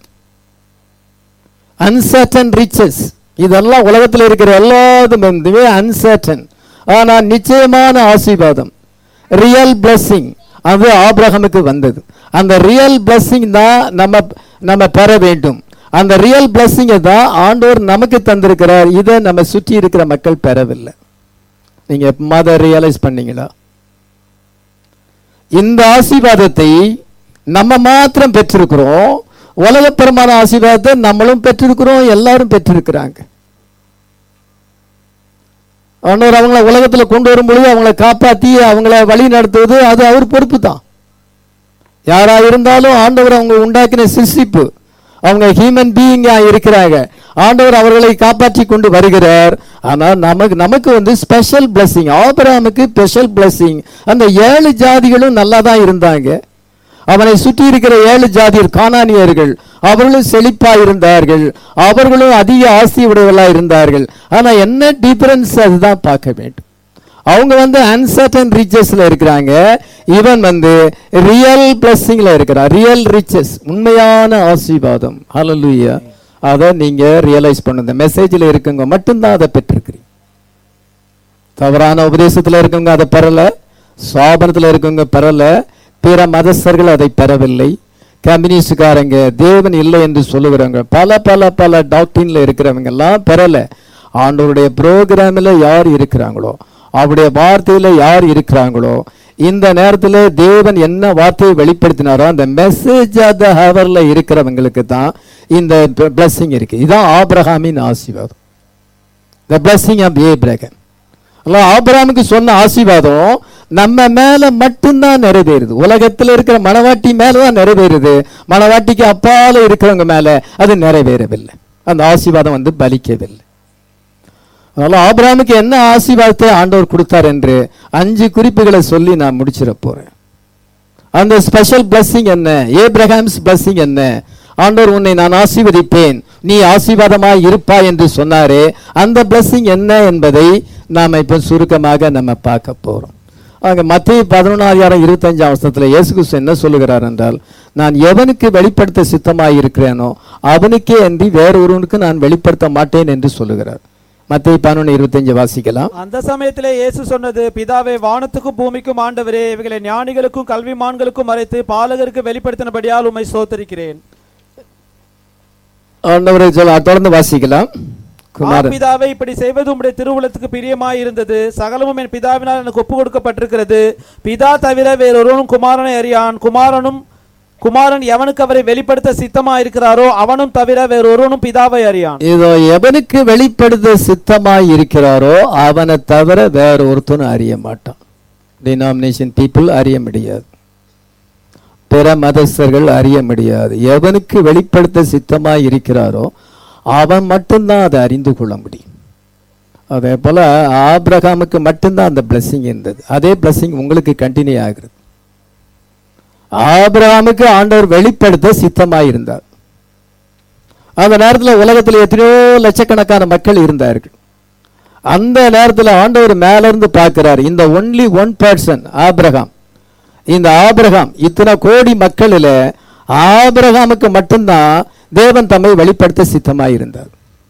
அன்சர்டன் ரிச்சஸ் இதெல்லாம் உலகத்தில் இருக்கிற எல்லாதும் வந்துமே அன்சர்டன் ஆனா நிச்சயமான ஆசீர்வாதம் ரியல் blessing அது ஆபிரகாமுக்கு வந்தது அந்த ரியல் blessing தான் நம்ம நம்ம பெற வேண்டும் அந்த ரியல் blessing தான் ஆண்டவர் நமக்கு தந்திருக்கிறார் இதை நம்ம சுற்றி இருக்கிற மக்கள் பெறவில்லை நீங்க மத ரியலைஸ் பண்ணீங்களா இந்த ஆசீர்வாதத்தை நம்ம மாத்திரம் பெற்றிருக்கிறோம் உலகப்பெருமான ஆசீர்வாதத்தை நம்மளும் பெற்றிருக்கிறோம் எல்லாரும் பெற்றிருக்கிறாங்க ஆண்டவர் அவங்கள உலகத்துல கொண்டு வரும் பொழுது அவங்கள காப்பாத்தி அவங்கள வழி நடத்துவது அது அவர் பொறுப்பு தான் யாரா இருந்தாலும் ஆண்டவர் அவங்க உண்டாக்கின சிருஷ்டிப்பு அவங்க ஹியூமன் பீயிங்கா இருக்கிறாங்க ஆண்டவர் அவர்களை காப்பாற்றி கொண்டு வருகிறார் ஆனா நமக்கு நமக்கு வந்து ஸ்பெஷல் blessing ஆபிரகாமுக்கு ஸ்பெஷல் blessing அந்த ஏழு ஜாதிகளும் நல்லா தான் இருந்தாங்க அவனை சுற்றி இருக்கிற ஏழு ஜாதியர் கானானியர்கள் அவர்களும் செழிப்பா இருந்தார்கள் அவர்களும் அதிக ஆசி உடையவர்களா இருந்தார்கள் ஆனா என்ன டிஃபரன்ஸ் அதுதான் பார்க்க வேண்டும் அவங்க வந்து அன்சர்டன் ரிச்சஸ்ல இருக்கிறாங்க இவன் வந்து ரியல் பிளஸ்ஸிங்ல இருக்கிறான் ரியல் ரிச்சஸ் உண்மையான ஆசீர்வாதம் ஹalleluya அதை நீங்க ரியலைஸ் பண்ணுங்க மெசேஜில் இருக்குங்க மட்டும்தான் அதை பெற்றிருக்கிறீங்க தவறான உபதேசத்துல இருக்கவங்க அதை பெறல சாபனத்துல இருக்கவங்க பெறல பிற மதஸ்தர்கள் அதை பெறவில்லை கம்யூனிஸ்டுக்காரங்க தேவன் இல்லை என்று சொல்லுகிறவங்க பல பல பல டாக்டரின்ல இருக்கிறவங்க எல்லாம் பெறல ஆண்டவருடைய ப்ரோக்ராமில் யார் இருக்கிறாங்களோ அவருடைய வார்த்தையில யார் இருக்கிறாங்களோ இந்த நேரத்தில் தேவன் என்ன வார்த்தையை வெளிப்படுத்தினாரோ அந்த மெசேஜ் அந்த ஹவர்ல இருக்கிறவங்களுக்கு தான் இந்த பிளஸ்ஸிங் இருக்கு இதான் ஆபிரகாமின் ஆசீர்வாதம் த பிளஸ்ஸிங் ஆஃப் ஏப்ரகம் அல்ல ஆபிரகாமுக்கு சொன்ன ஆசீர்வாதம் நம்ம மேல மட்டும்தான் நிறைவேறுது உலகத்தில் இருக்கிற மணவாட்டி மேல தான் நிறைவேறுது மணவாட்டிக்கு அப்பால இருக்கிறவங்க மேல அது நிறைவேறவில்லை அந்த ஆசீர்வாதம் வந்து பலிக்கவில்லை அதனால ஆபிரகாமுக்கு என்ன ஆசீர்வாதத்தை ஆண்டவர் கொடுத்தார் என்று அஞ்சு குறிப்புகளை சொல்லி நான் முடிச்சிட போறேன் அந்த ஸ்பெஷல் blessing என்ன ஏப்ரஹாம்ஸ் blessing என்ன ஆண்டவர் உன்னை நான் ஆசீர்வதிப்பேன் நீ ஆசீர்வாதமாய் இருப்பாய் என்று சொன்னாரே அந்த blessing என்ன என்பதை நாம இப்ப சுருக்கமாக நம்ம பார்க்க போறோம் அங்க மத்திய பதினொன்றாயிரம் இருபத்தஞ்சாம் வருஷத்துல இயேசு கிறிஸ்து என்ன சொல்லுகிறார் என்றால் நான் எவனுக்கு வெளிப்படுத்த சித்தமாய் இருக்கிறேனோ அவனுக்கே அன்றி வேறொருவனுக்கு நான் வெளிப்படுத்த மாட்டேன் என்று சொல்லுகிறார் மத்திய பதினொன்று இருபத்தஞ்சு வாசிக்கலாம் அந்த சமயத்திலே இயேசு சொன்னது பிதாவே வானத்துக்கும் பூமிக்கும் ஆண்டவரே இவைகளை ஞானிகளுக்கும் கல்விமான்களுக்கும் மறைத்து பாலகருக்கு வெளிப்படுத்தினபடியால் உம்மை சோத்தரிக்கிறேன் ஆண்டவரை சொல்ல தொடர்ந்து வாசிக்கலாம் குமாரன் பிதாவை இப்படி செய்வது உம்முடைய திருவுளத்துக்கு பிரியமாய் இருந்தது சகலமும் என் பிதாவினால் எனக்கு ஒப்பு கொடுக்கப்பட்டிருக்கிறது பிதா தவிர வேறொருவனும் குமாரனை அறியான் குமாரனும் குமாரன் எவனுக்கு அவரை வெளிப்படுத்த சித்தமா இருக்கிறாரோ அவனும் தவிர வேறொருவனும் பிதாவை அறியான் இதோ எவனுக்கு வெளிப்படுத்த சித்தமாய் இருக்கிறாரோ அவனை தவிர வேற ஒருத்தனும் அறிய மாட்டான் டினாமினேஷன் பீப்புள் அறிய முடியாது பிற மதஸ்தர்கள் அறிய முடியாது எவனுக்கு வெளிப்படுத்த சித்தமாய் இருக்கிறாரோ அவன் மட்டும்தான் அதை அறிந்து கொள்ள முடியும் அதே போல ஆபிரகாமுக்கு மட்டும்தான் அந்த blessing இருந்தது அதே blessing உங்களுக்கு கண்டினியூ ஆகிறது ஆபிரகாமுக்கு ஆண்டவர் வெளிப்படுத்த சித்தமாய் இருந்தார் அந்த நேரத்தில் உலகத்தில் எத்தனையோ லட்சக்கணக்கான மக்கள் இருந்தார்கள் அந்த நேரத்தில் ஆண்டவர் மேல இருந்து பார்க்கிறார் இந்த ஒன்லி ஒன் பர்சன் ஆபிரகாம் இந்த ஆபிரகாம் இத்தனை கோடி மக்களில் ஆபிரகாமுக்கு மட்டும்தான் தேவன் தம்மை வெளிப்படுத்த சித்தமாய் இருந்தார்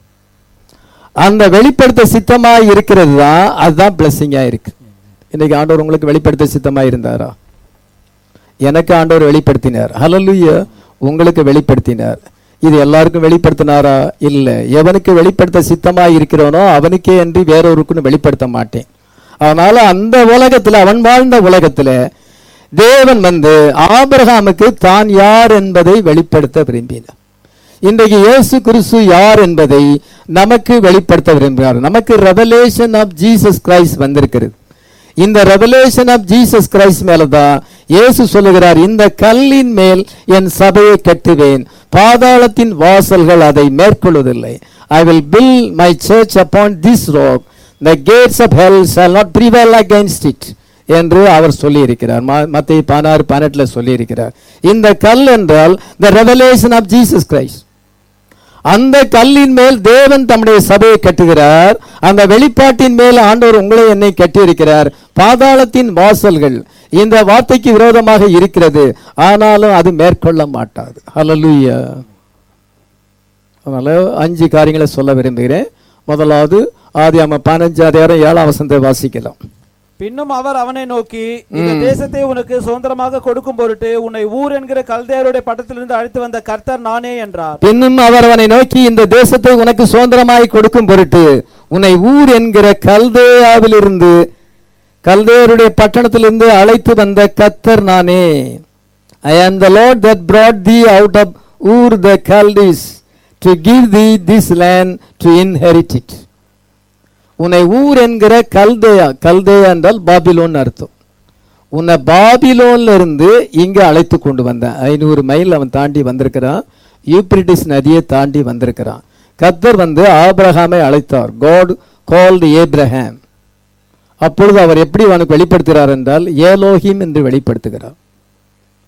அந்த வெளிப்படுத்த சித்தமாய் இருக்கிறது தான் அதுதான் பிளஸ்ஸிங்காக இருக்கு இன்னைக்கு ஆண்டவர் உங்களுக்கு வெளிப்படுத்த சித்தமாய் இருந்தாரா எனக்கு ஆண்டவர் வெளிப்படுத்தினார் ஹalleluya உங்களுக்கு வெளிப்படுத்தினார் இது எல்லாருக்கும் வெளிப்படுத்தினாரா இல்ல எவனுக்கு வெளிப்படுத்த சித்தமாய் இருக்கிறவனோ அவனுக்கே அன்றி வேறொருக்குன்னு வெளிப்படுத்த மாட்டேன் அதனால அந்த உலகத்துல அவன் வாழ்ந்த உலகத்துல தேவன் வந்து ஆபிரகாமுக்கு தான் யார் என்பதை வெளிப்படுத்த விரும்பினார் இன்றைக்கு இயேசு கிறிஸ்து யார் என்பதை நமக்கு வெளிப்படுத்த விரும்புகிறார் நமக்கு ரெவலேஷன் ஆஃப் ஜீசஸ் கிரைஸ்ட் வந்திருக்கிறது இந்த ரெவலேஷன் ஆஃப் ஜீசஸ் கிரைஸ்ட் மேல தான் இயேசு சொல்லுகிறார் இந்த கல்லின் மேல் என் சபையை கட்டுவேன் பாதாளத்தின் வாசல்கள் அதை மேற்கொள்வதில்லை I will build my church upon this rock the gates of hell shall not prevail against it என்று அவர் சொல்லியிருக்கிறார் மத்திய பதினாறு பதினெட்டுல சொல்லியிருக்கிறார் இந்த கல் என்றால் the revelation of Jesus Christ அந்த கல்லின் மேல் தேவன் தம்முடைய சபையை கட்டுகிறார் அந்த வெளிப்பாட்டின் மேல் ஆண்டவர் உங்களை என்னை கட்டியிருக்கிறார் பாதாளத்தின் வாசல்கள் இந்த வார்த்தைக்கு விரோதமாக இருக்கிறது ஆனாலும் அது மேற்கொள்ள மாட்டாது ஹalleluya அதனால அஞ்சு காரியங்களை சொல்ல விரும்புகிறேன் முதலாவது ஆதி ஆமா பதினஞ்சு அதிகாரம் ஏழாம் வசனத்தை வாசிக்கலாம் பின்னும் அவர் அவனை நோக்கி இந்த தேசத்தை உனக்கு சுதந்திரமாக கொடுக்கும் பொருட்டு உன்னை ஊர் என்கிற கல்தையருடைய பட்டத்திலிருந்து அழைத்து வந்த கர்த்தர் நானே என்றார் பின்னும் அவர் அவனை நோக்கி இந்த தேசத்தை உனக்கு சுதந்திரமாய் கொடுக்கும் பொருட்டு உன்னை ஊர் என்கிற கல்தேயாவிலிருந்து கல்தேயருடைய பட்டணத்திலிருந்து அழைத்து வந்த கத்தர் நானே I am the Lord that brought thee out of Ur the Chaldees to give thee this land to inherit it உன்னை ஊர் என்கிற கல்தேயா கல்தேயா என்றால் பாபிலோன் அர்த்தம் உன்னை பாபிலோன்ல இருந்து இங்க அழைத்து கொண்டு வந்தேன் ஐநூறு மைல் அவன் தாண்டி வந்திருக்கிறான் யூப்ரிட்டிஸ் நதியை தாண்டி வந்திருக்கிறான் கத்தர் வந்து ஆபிரகாமை அழைத்தார் காட் கால்டு ஏப்ரஹாம் அப்பொழுது அவர் எப்படி அவனுக்கு வெளிப்படுத்துகிறார் என்றால் ஏலோஹிம் என்று வெளிப்படுத்துகிறார்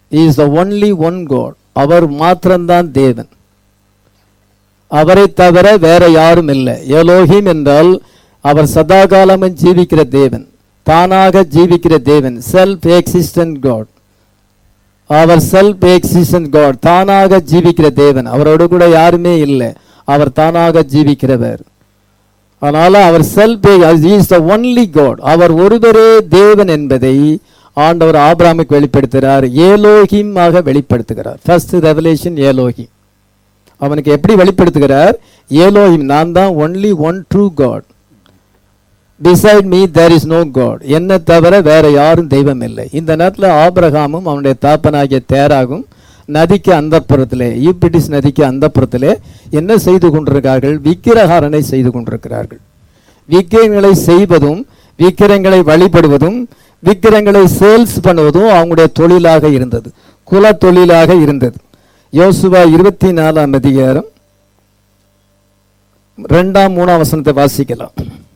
is the only one God அவர் மாத்திரம்தான் தேவன் அவரை தவிர வேற யாரும் இல்லை எலோஹிம் என்றால் அவர் சதா காலமும் ஜீவிக்கிற தேவன் தானாக ஜீவிக்கிற தேவன் செல்ஃப் எக்ஸிஸ்டன்ட் காட் அவர் செல்ஃப் எக்ஸிஸ்டன்ட் காட் தானாக ஜீவிக்கிற தேவன் அவரோடு கூட யாருமே இல்லை அவர் தானாக ஜீவிக்கிறவர் அதனால அவர் self is the only God அவர் ஒருவரே தேவன் என்பதை ஆண்டவர் ஆபிராமுக்கு வெளிப்படுத்துகிறார் ஏலோகிமாக வெளிப்படுத்துகிறார் ஃபர்ஸ்ட் ரெவலேஷன் ஏலோகிம் அவனுக்கு எப்படி வெளிப்படுத்துகிறார் ஏலோஹிம் நான் தான் only one true God beside me there is no God என்ன தவிர வேற யாரும் தெய்வம் இல்லை இந்த நேரத்தில் ஆபிரகாமும் அவனுடைய தாப்பனாகிய தேராகும் நதிக்கு அந்தப்புறத்திலே யூபிட்டிஸ் நதிக்கு அந்தப்புறத்திலே என்ன செய்து கொண்டிருக்கிறார்கள் விக்கிரகாரனை செய்து கொண்டிருக்கிறார்கள் விக்கிரங்களை செய்வதும் விக்கிரங்களை வழிபடுவதும் விக்கிரங்களை சேல்ஸ் பண்ணுவதும் அவங்களுடைய தொழிலாக இருந்தது குல தொழிலாக இருந்தது யோசுவா இருபத்தி நாலாம் அதிகாரம் ரெண்டாம் மூணாம் வசனத்தை வாசிக்கலாம்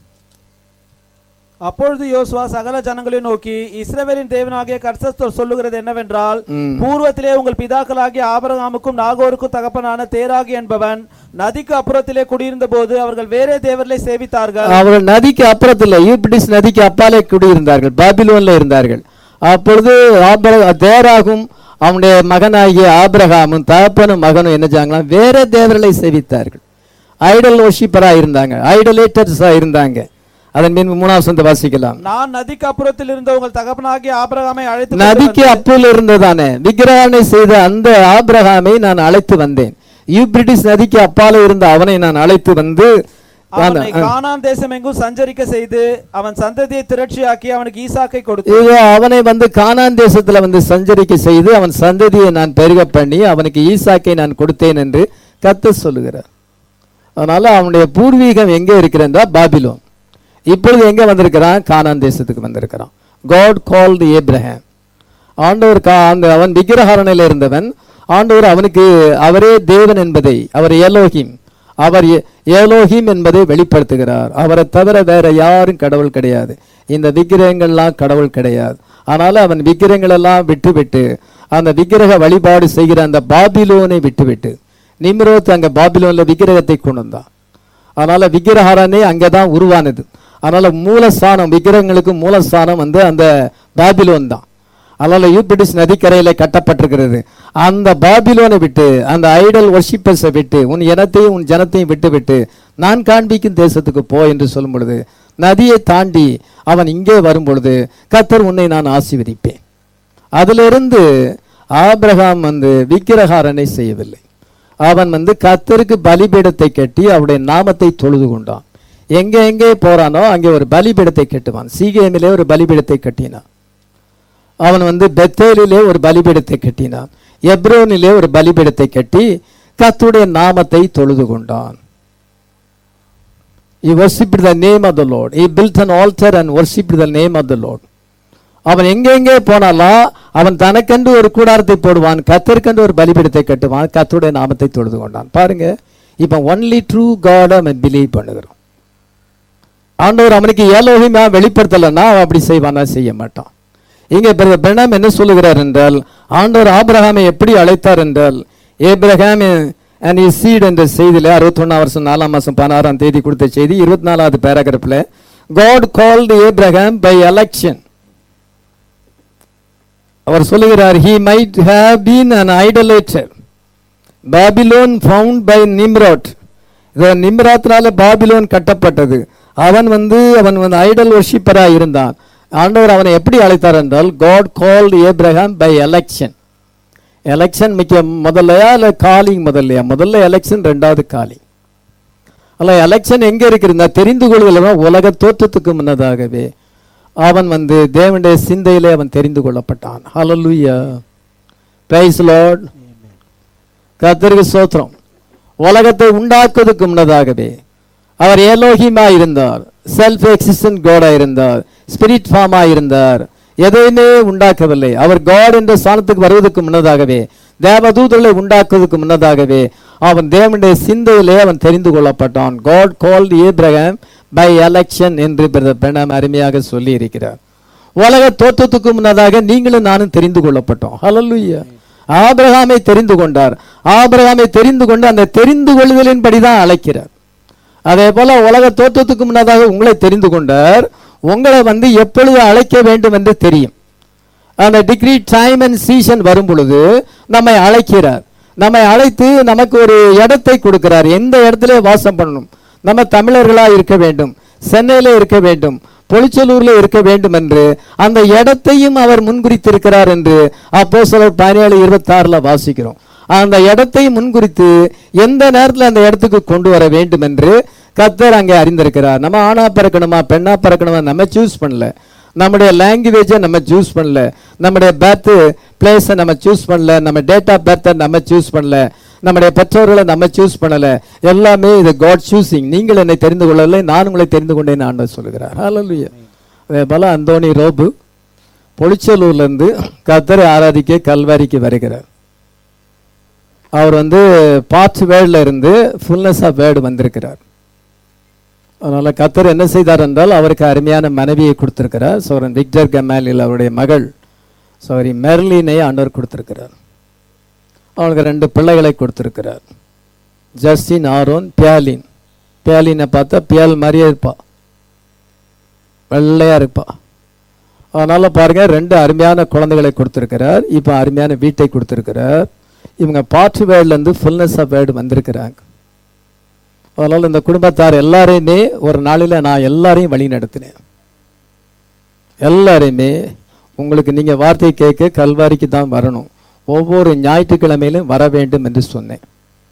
அப்பொழுது யோசுவா சகல ஜனங்களையும் நோக்கி இஸ்ரவேலின் தேவனாகிய கர்த்தர் சொல்லுகிறது என்னவென்றால் ம். பூர்வத்திலே உங்கள் பிதாக்களாகிய ஆபிரகாமுக்கும் நாகோருக்கும் தகப்பனான தேராகி என்பவன் நதிக்கு அப்புறத்திலே குடியிருந்த போது அவர்கள் வேறே தேவர்களை சேவித்தார்கள் அவர்கள் நதிக்கு அப்புறத்தில் யூபிடிஸ் நதிக்கு அப்பாலே குடியிருந்தார்கள் பாபிலோன்ல இருந்தார்கள் அப்பொழுது ஆபிர- தேராகும் அவனுடைய மகனாகிய ஆபிரகாமும் தகப்பனும் மகனும் என்ன செய்யாங்களாம் வேற தேவர்களை சேவித்தார்கள் ஐடல் ஓஷிப்பரா இருந்தாங்க ஐடலேட்டர்ஸா இருந்தாங்க அதன் பின் மூணாவது சொந்த வாசிக்கலாம் நான் நதிக்கு அப்புறத்தில் இருந்த உங்கள் தகப்பனாகிய ஆபிரகாமை அழைத்து கொண்டு நதிக்கு வந்து- அப்புறம் இருந்ததானே விக்கிரகனை செய்த அந்த ஆபிரகாமை நான் அழைத்து வந்தேன் யூபிரிட்டிஸ் நதிக்கு அப்பால இருந்த அவனை நான் அழைத்து வந்து அவனை கானான் தேசம் எங்கும் சஞ்சரிக்க செய்து அவன் சந்ததியை திரட்சியாக்கி அவனுக்கு ஈசாக்கை கொடுத்து இதோ அவனை வந்து கானான் தேசத்துல வந்து சஞ்சரிக்க செய்து அவன் சந்ததியை நான் பெருக பண்ணி அவனுக்கு ஈசாக்கை நான் கொடுத்தேன் என்று கத்த சொல்லுகிறார் அதனால அவனுடைய பூர்வீகம் எங்கே இருக்கிறதா பாபிலோன் இப்பொழுது எங்க வந்திருக்கிறான் கானான் தேசத்துக்கு வந்திருக்கிறான் காட் கால்டு ஏப்ரஹாம் ஆண்டவர் கா- அந்த அவன் விக்கிரகாரணையில் இருந்தவன் ஆண்டவர் அவனுக்கு அவரே தேவன் என்பதை அவர் ஏலோகிம் அவர் ஏ- ஏலோகிம் என்பதை வெளிப்படுத்துகிறார் அவரை தவிர வேற யாரும் கடவுள் கிடையாது இந்த விக்கிரகங்கள்லாம் கடவுள் கிடையாது ஆனால அவன் விக்கிரகங்களெல்லாம் விட்டுவிட்டு அந்த விக்கிரக வழிபாடு செய்கிற அந்த பாபிலோனை விட்டுவிட்டு நிம்ரோத் அங்க பாபிலோன்ல விக்கிரகத்தை கொண்டு வந்தான் அதனால விக்கிரகாரனே அங்கதான் உருவானது அதனால மூலஸ்தானம் விக்கிரகங்களுக்கு மூலஸ்தானம் வந்து அந்த பாபிலோன் தான் அதனால யூபிடிஸ் நதிக்கரையில கட்டப்பட்டிருக்கிறது அந்த பாபிலோனை விட்டு அந்த ஐடல் ஒர்ஷிப்பர்ஸை விட்டு உன் இனத்தையும் உன் ஜனத்தையும் விட்டு விட்டு நான் காண்பிக்கும் தேசத்துக்கு போ என்று சொல்லும் பொழுது நதியை தாண்டி அவன் இங்கே வரும் பொழுது கத்தர் உன்னை நான் ஆசீர்வதிப்பேன் அதிலிருந்து ஆபிரகாம் வந்து விக்கிரகாரனை செய்யவில்லை அவன் வந்து கத்தருக்கு பலிபீடத்தை கட்டி அவருடைய நாமத்தை தொழுது கொண்டான் எங்கே எங்கே போறானோ அங்கே ஒரு பலிபீடத்தை கட்டுவான் சீகேமிலே ஒரு பலிபீடத்தை கட்டினான் அவன் வந்து பெத்தேலிலே ஒரு பலிபீடத்தை கட்டினான் எப்ரோனிலே ஒரு பலிபீடத்தை கட்டி கர்த்தருடைய நாமத்தை தொழுது கொண்டான் He worshipped the name of the Lord. He built an altar and worshipped the name of the Lord. அவன் எங்கெங்கே போனாலும் அவன் தனக்கென்று ஒரு கூடாரத்தை போடுவான் கத்தருக்கென்று ஒரு பலிபீடத்தை கட்டுவான் கத்தருடைய நாமத்தை தொழுது கொண்டான் பாருங்க இப்ப ஒன்லி ட்ரூ காட் அவன் பிலீவ் பண்ணுகிறோம் ஆண்டவர் அவனுக்கு ஏலோகிமா வெளிப்படுத்தலைன்னா அவன் அப்படி செய்வானா செய்ய மாட்டான் இங்க பிரதர் பிரணாம் என்ன சொல்லுகிறார் என்றால் ஆண்டவர் ஆபிரகாமை எப்படி அழைத்தார் என்றால் ஏப்ரஹாம் அண்ட் இஸ் சீட் என்ற செய்தியில அறுபத்தொன்னாம் வருஷம் நாலாம் மாசம் பதினாறாம் தேதி கொடுத்த செய்தி இருபத்தி நாலாவது பேராகிராஃபில் God called Abraham by election அவர் சொல்லுகிறார் he might have been an idolater Babylon found by Nimrod இது நிம்ராத்னால பாபிலோன் கட்டப்பட்டது அவன் வந்து அவன் வந்து ஐடல் ஒர்ஷிப்பரா இருந்தான் ஆண்டவர் அவனை எப்படி அழைத்தார் என்றால் God called Abraham by election election மிக்க முதல்லையா இல்ல காலிங் முதல்லையா முதல்ல எலெக்ஷன் ரெண்டாவது காலிங் அல்ல எலெக்ஷன் எங்க இருக்குதுன்னா தெரிந்து கொள்வதில் உலக தோற்றத்துக்கு முன்னதாகவே அவன் வந்து தேவனுடைய சிந்தையிலே அவன் தெரிந்து கொள்ளப்பட்டான் ஹalleluya பிரைஸ் லார்ட் கர்த்தருக்கு ஸ்தோத்திரம் உலகத்தை உண்டாக்குவதற்கு முன்னதாகவே அவர் ஏலோகிமா இருந்தார் செல்ஃப் எக்ஸிஸ்டன்ட் காடா இருந்தார் ஸ்பிரிட் ஃபார்மா இருந்தார் எதையுமே உண்டாக்கவில்லை அவர் காட் என்ற ஸ்தானத்துக்கு வருவதற்கு முன்னதாகவே தேவதூதர்களை உண்டாக்குவதற்கு முன்னதாகவே அவன் தேவனுடைய சிந்தையிலே அவன் தெரிந்து கொள்ளப்பட்டான் God called Abraham by election என்று பிரதர் பிரணாம் அருமையாக சொல்லி இருக்கிறார் உலக தோற்றத்துக்கு முன்னதாக நீங்களும் நானும் தெரிந்து கொள்ளப்பட்டோம் ஹalleluya ஆபிரகாமை தெரிந்து கொண்டார் ஆபிரகாமை தெரிந்து கொண்டு அந்த தெரிந்து கொள்ளுதலின்படி தான் அழைக்கிறார் அதே போல உலக தோற்றத்துக்கு முன்னதாக உங்களை தெரிந்து கொண்டார் உங்களை வந்து எப்பொழுது அழைக்க வேண்டும் என்று தெரியும் அந்த டிகிரி டைம் அண்ட் சீசன் வரும் பொழுது நம்மை அழைக்கிறார் நம்மை அழைத்து நமக்கு ஒரு இடத்தை கொடுக்கிறார் எந்த இடத்துல வாசம் பண்ணணும் நம்ம தமிழர்களா இருக்க வேண்டும் சென்னையில இருக்க வேண்டும் பொலிச்சலூர்ல இருக்க வேண்டும் என்று அந்த இடத்தையும் அவர் முன்குறித்திருக்கிறார் என்று அப்போ சிலர் பதினேழு இருபத்தாறுல வாசிக்கிறோம் அந்த இடத்தை முன்குறித்து எந்த நேரத்தில் அந்த இடத்துக்கு கொண்டு வர வேண்டும் என்று கத்தர் அங்கே அறிந்திருக்கிறார் நம்ம ஆணா பிறக்கணுமா பெண்ணா பிறக்கணுமா நம்ம சூஸ் பண்ணல நம்முடைய லாங்குவேஜை நம்ம சூஸ் பண்ணல நம்முடைய பர்த் பிளேஸை நம்ம சூஸ் பண்ணல நம்ம டேட் ஆஃப் பர்த்தை நம்ம சூஸ் பண்ணல நம்முடைய பெற்றோர்களை நம்ம சூஸ் பண்ணல எல்லாமே இது காட் சூசிங் நீங்கள் என்னை தெரிந்து கொள்ளலை நான் உங்களை தெரிந்து கொண்டேன் ஆண்டவர் சொல்லுகிறார் ஹalleluya அதே போல அந்தோணி ரோபு பொலிச்சலூர்ல இருந்து கத்தரை ஆராதிக்க கல்வாரிக்கு வருகிறார் அவர் வந்து பார்ட்ஸ் வேர்டில் இருந்து ஃபுல்னஸ் ஆஃப் வேர்டு வந்திருக்கிறார் அதனால கத்தர் என்ன செய்தார் என்றால் அவருக்கு அருமையான மனைவியை கொடுத்திருக்கிறார் சோரன் விக்டர் கமாலில் அவருடைய மகள் சாரி மெர்லினை ஆண்டவர் கொடுத்திருக்கிறார் அவளுக்கு ரெண்டு பிள்ளைகளை கொடுத்திருக்கிறார் ஜஸ்டின் ஆரோன் பியாலின் பியாலினை பார்த்தா பியால் மாதிரியே இருப்பா வெள்ளையா இருப்பா அதனால பாருங்க ரெண்டு அருமையான குழந்தைகளை கொடுத்திருக்கிறார் இப்போ அருமையான வீட்டை கொடுத்திருக்கிறார் இவங்க பாற்று வேர்ட்லேருந்து ஃபுல்னஸ் ஆஃப் வேர்டு வந்திருக்கிறாங்க அதனால் இந்த குடும்பத்தார் எல்லாரையுமே ஒரு நாளில் நான் எல்லாரையும் வழி நடத்தினேன் எல்லாரையுமே உங்களுக்கு நீங்கள் வார்த்தை கேட்க கல்வாரிக்கு தான் வரணும் ஒவ்வொரு ஞாயிற்றுக்கிழமையிலும் வர வேண்டும் என்று சொன்னேன்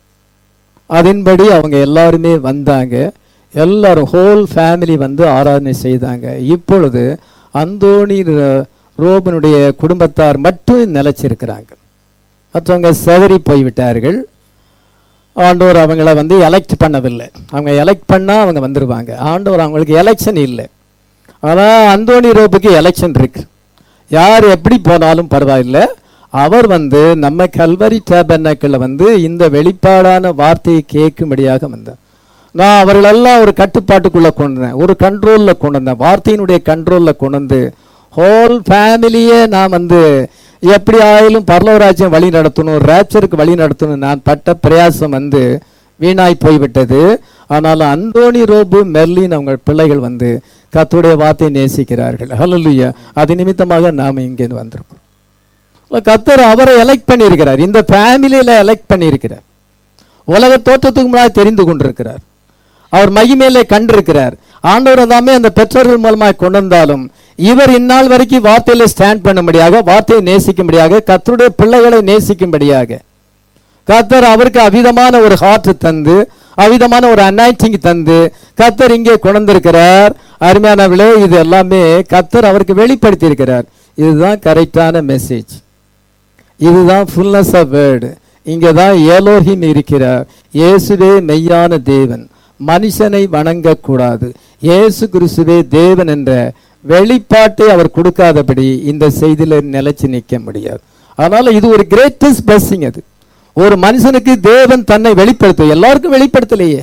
அதன்படி அவங்க எல்லாருமே வந்தாங்க எல்லாரும் ஹோல் ஃபேமிலி வந்து ஆராதனை செய்தாங்க இப்பொழுது அந்தோணி ர- ரோபனுடைய குடும்பத்தார் மட்டும் நிலைச்சிருக்கிறாங்க மற்றவங்க செதறி போய்விட்டார்கள் ஆண்டவர் அவங்கள வந்து எலெக்ட் பண்ணவில்லை அவங்க எலெக்ட் பண்ணால் அவங்க வந்துடுவாங்க ஆண்டவர் அவங்களுக்கு எலெக்ஷன் இல்லை ஆனால் அந்தோணி ரோப்புக்கு எலெக்ஷன் இருக்கு யார் எப்படி போனாலும் பரவாயில்லை அவர் வந்து நம்ம கல்வரி டேபர்னக்கில் வந்து இந்த வெளிப்பாடான வார்த்தையை கேட்கும்படியாக வந்தார் நான் அவர்களெல்லாம் ஒரு கட்டுப்பாட்டுக்குள்ளே கொண்டு வந்தேன் ஒரு கண்ட்ரோலில் கொண்டு வந்தேன் வார்த்தையினுடைய கண்ட்ரோலில் கொண்டு வந்து ஹோல் ஃபேமிலியே நான் வந்து எப்படி ஆயிலும் பரலவராஜ்யம் வழி நடத்தணும் ரேப்சருக்கு வழி நடத்தணும் நான் பட்ட பிரயாசம் வந்து வீணாய் போய்விட்டது ஆனால் அந்தோணி ரோபு மெர்லின் அவங்க பிள்ளைகள் வந்து கர்த்தருடைய வார்த்தையை நேசிக்கிறார்கள் ஹalleluya அது நிமித்தமாக நாம் இங்கே வந்திருக்கோம் கத்தர் அவரை எலெக்ட் பண்ணியிருக்கிறார் இந்த ஃபேமிலியில எலெக்ட் பண்ணியிருக்கிறார் உலக தோற்றத்துக்கு முன்னாடி தெரிந்து கொண்டிருக்கிறார் அவர் மகிமையிலே கண்டிருக்கிறார் ஆண்டவர் தாமே அந்த பெற்றோர்கள் மூலமாக கொண்டு வந்தாலும் இவர் இந்நாள் வரைக்கும் வார்த்தையில ஸ்டாண்ட் பண்ணும்படியாக வார்த்தையை நேசிக்கும்படியாக கத்தருடைய பிள்ளைகளை நேசிக்கும்படியாக கத்தர் அவருக்கு அவிதமான ஒரு ஹார்ட் தந்து அவிதமான ஒரு அனாய்டிங் தந்து கத்தர் இங்கே கொண்டிருக்கிறார் அருமையானவளே இது எல்லாமே கத்தர் அவருக்கு வெளிப்படுத்தி இருக்கிறார் இதுதான் கரெக்டான மெசேஜ் இதுதான் ஃபுல்னஸ் ஆஃப் வேர்டு இங்கே தான் ஏலோஹிம் இருக்கிறார் இயேசுவே மெய்யான தேவன் மனுஷனை வணங்கக்கூடாது இயேசு கிறிஸ்துவே தேவன் என்ற வெளிப்பாட்டை அவர் கொடுக்காதபடி இந்த செய்தியில நிலைச்சு நிற்க முடியாது அதனால இது ஒரு கிரேட்டஸ்ட் blessing அது ஒரு மனுஷனுக்கு தேவன் தன்னை வெளிப்படுத்த எல்லாருக்கும் வெளிப்படுத்தலையே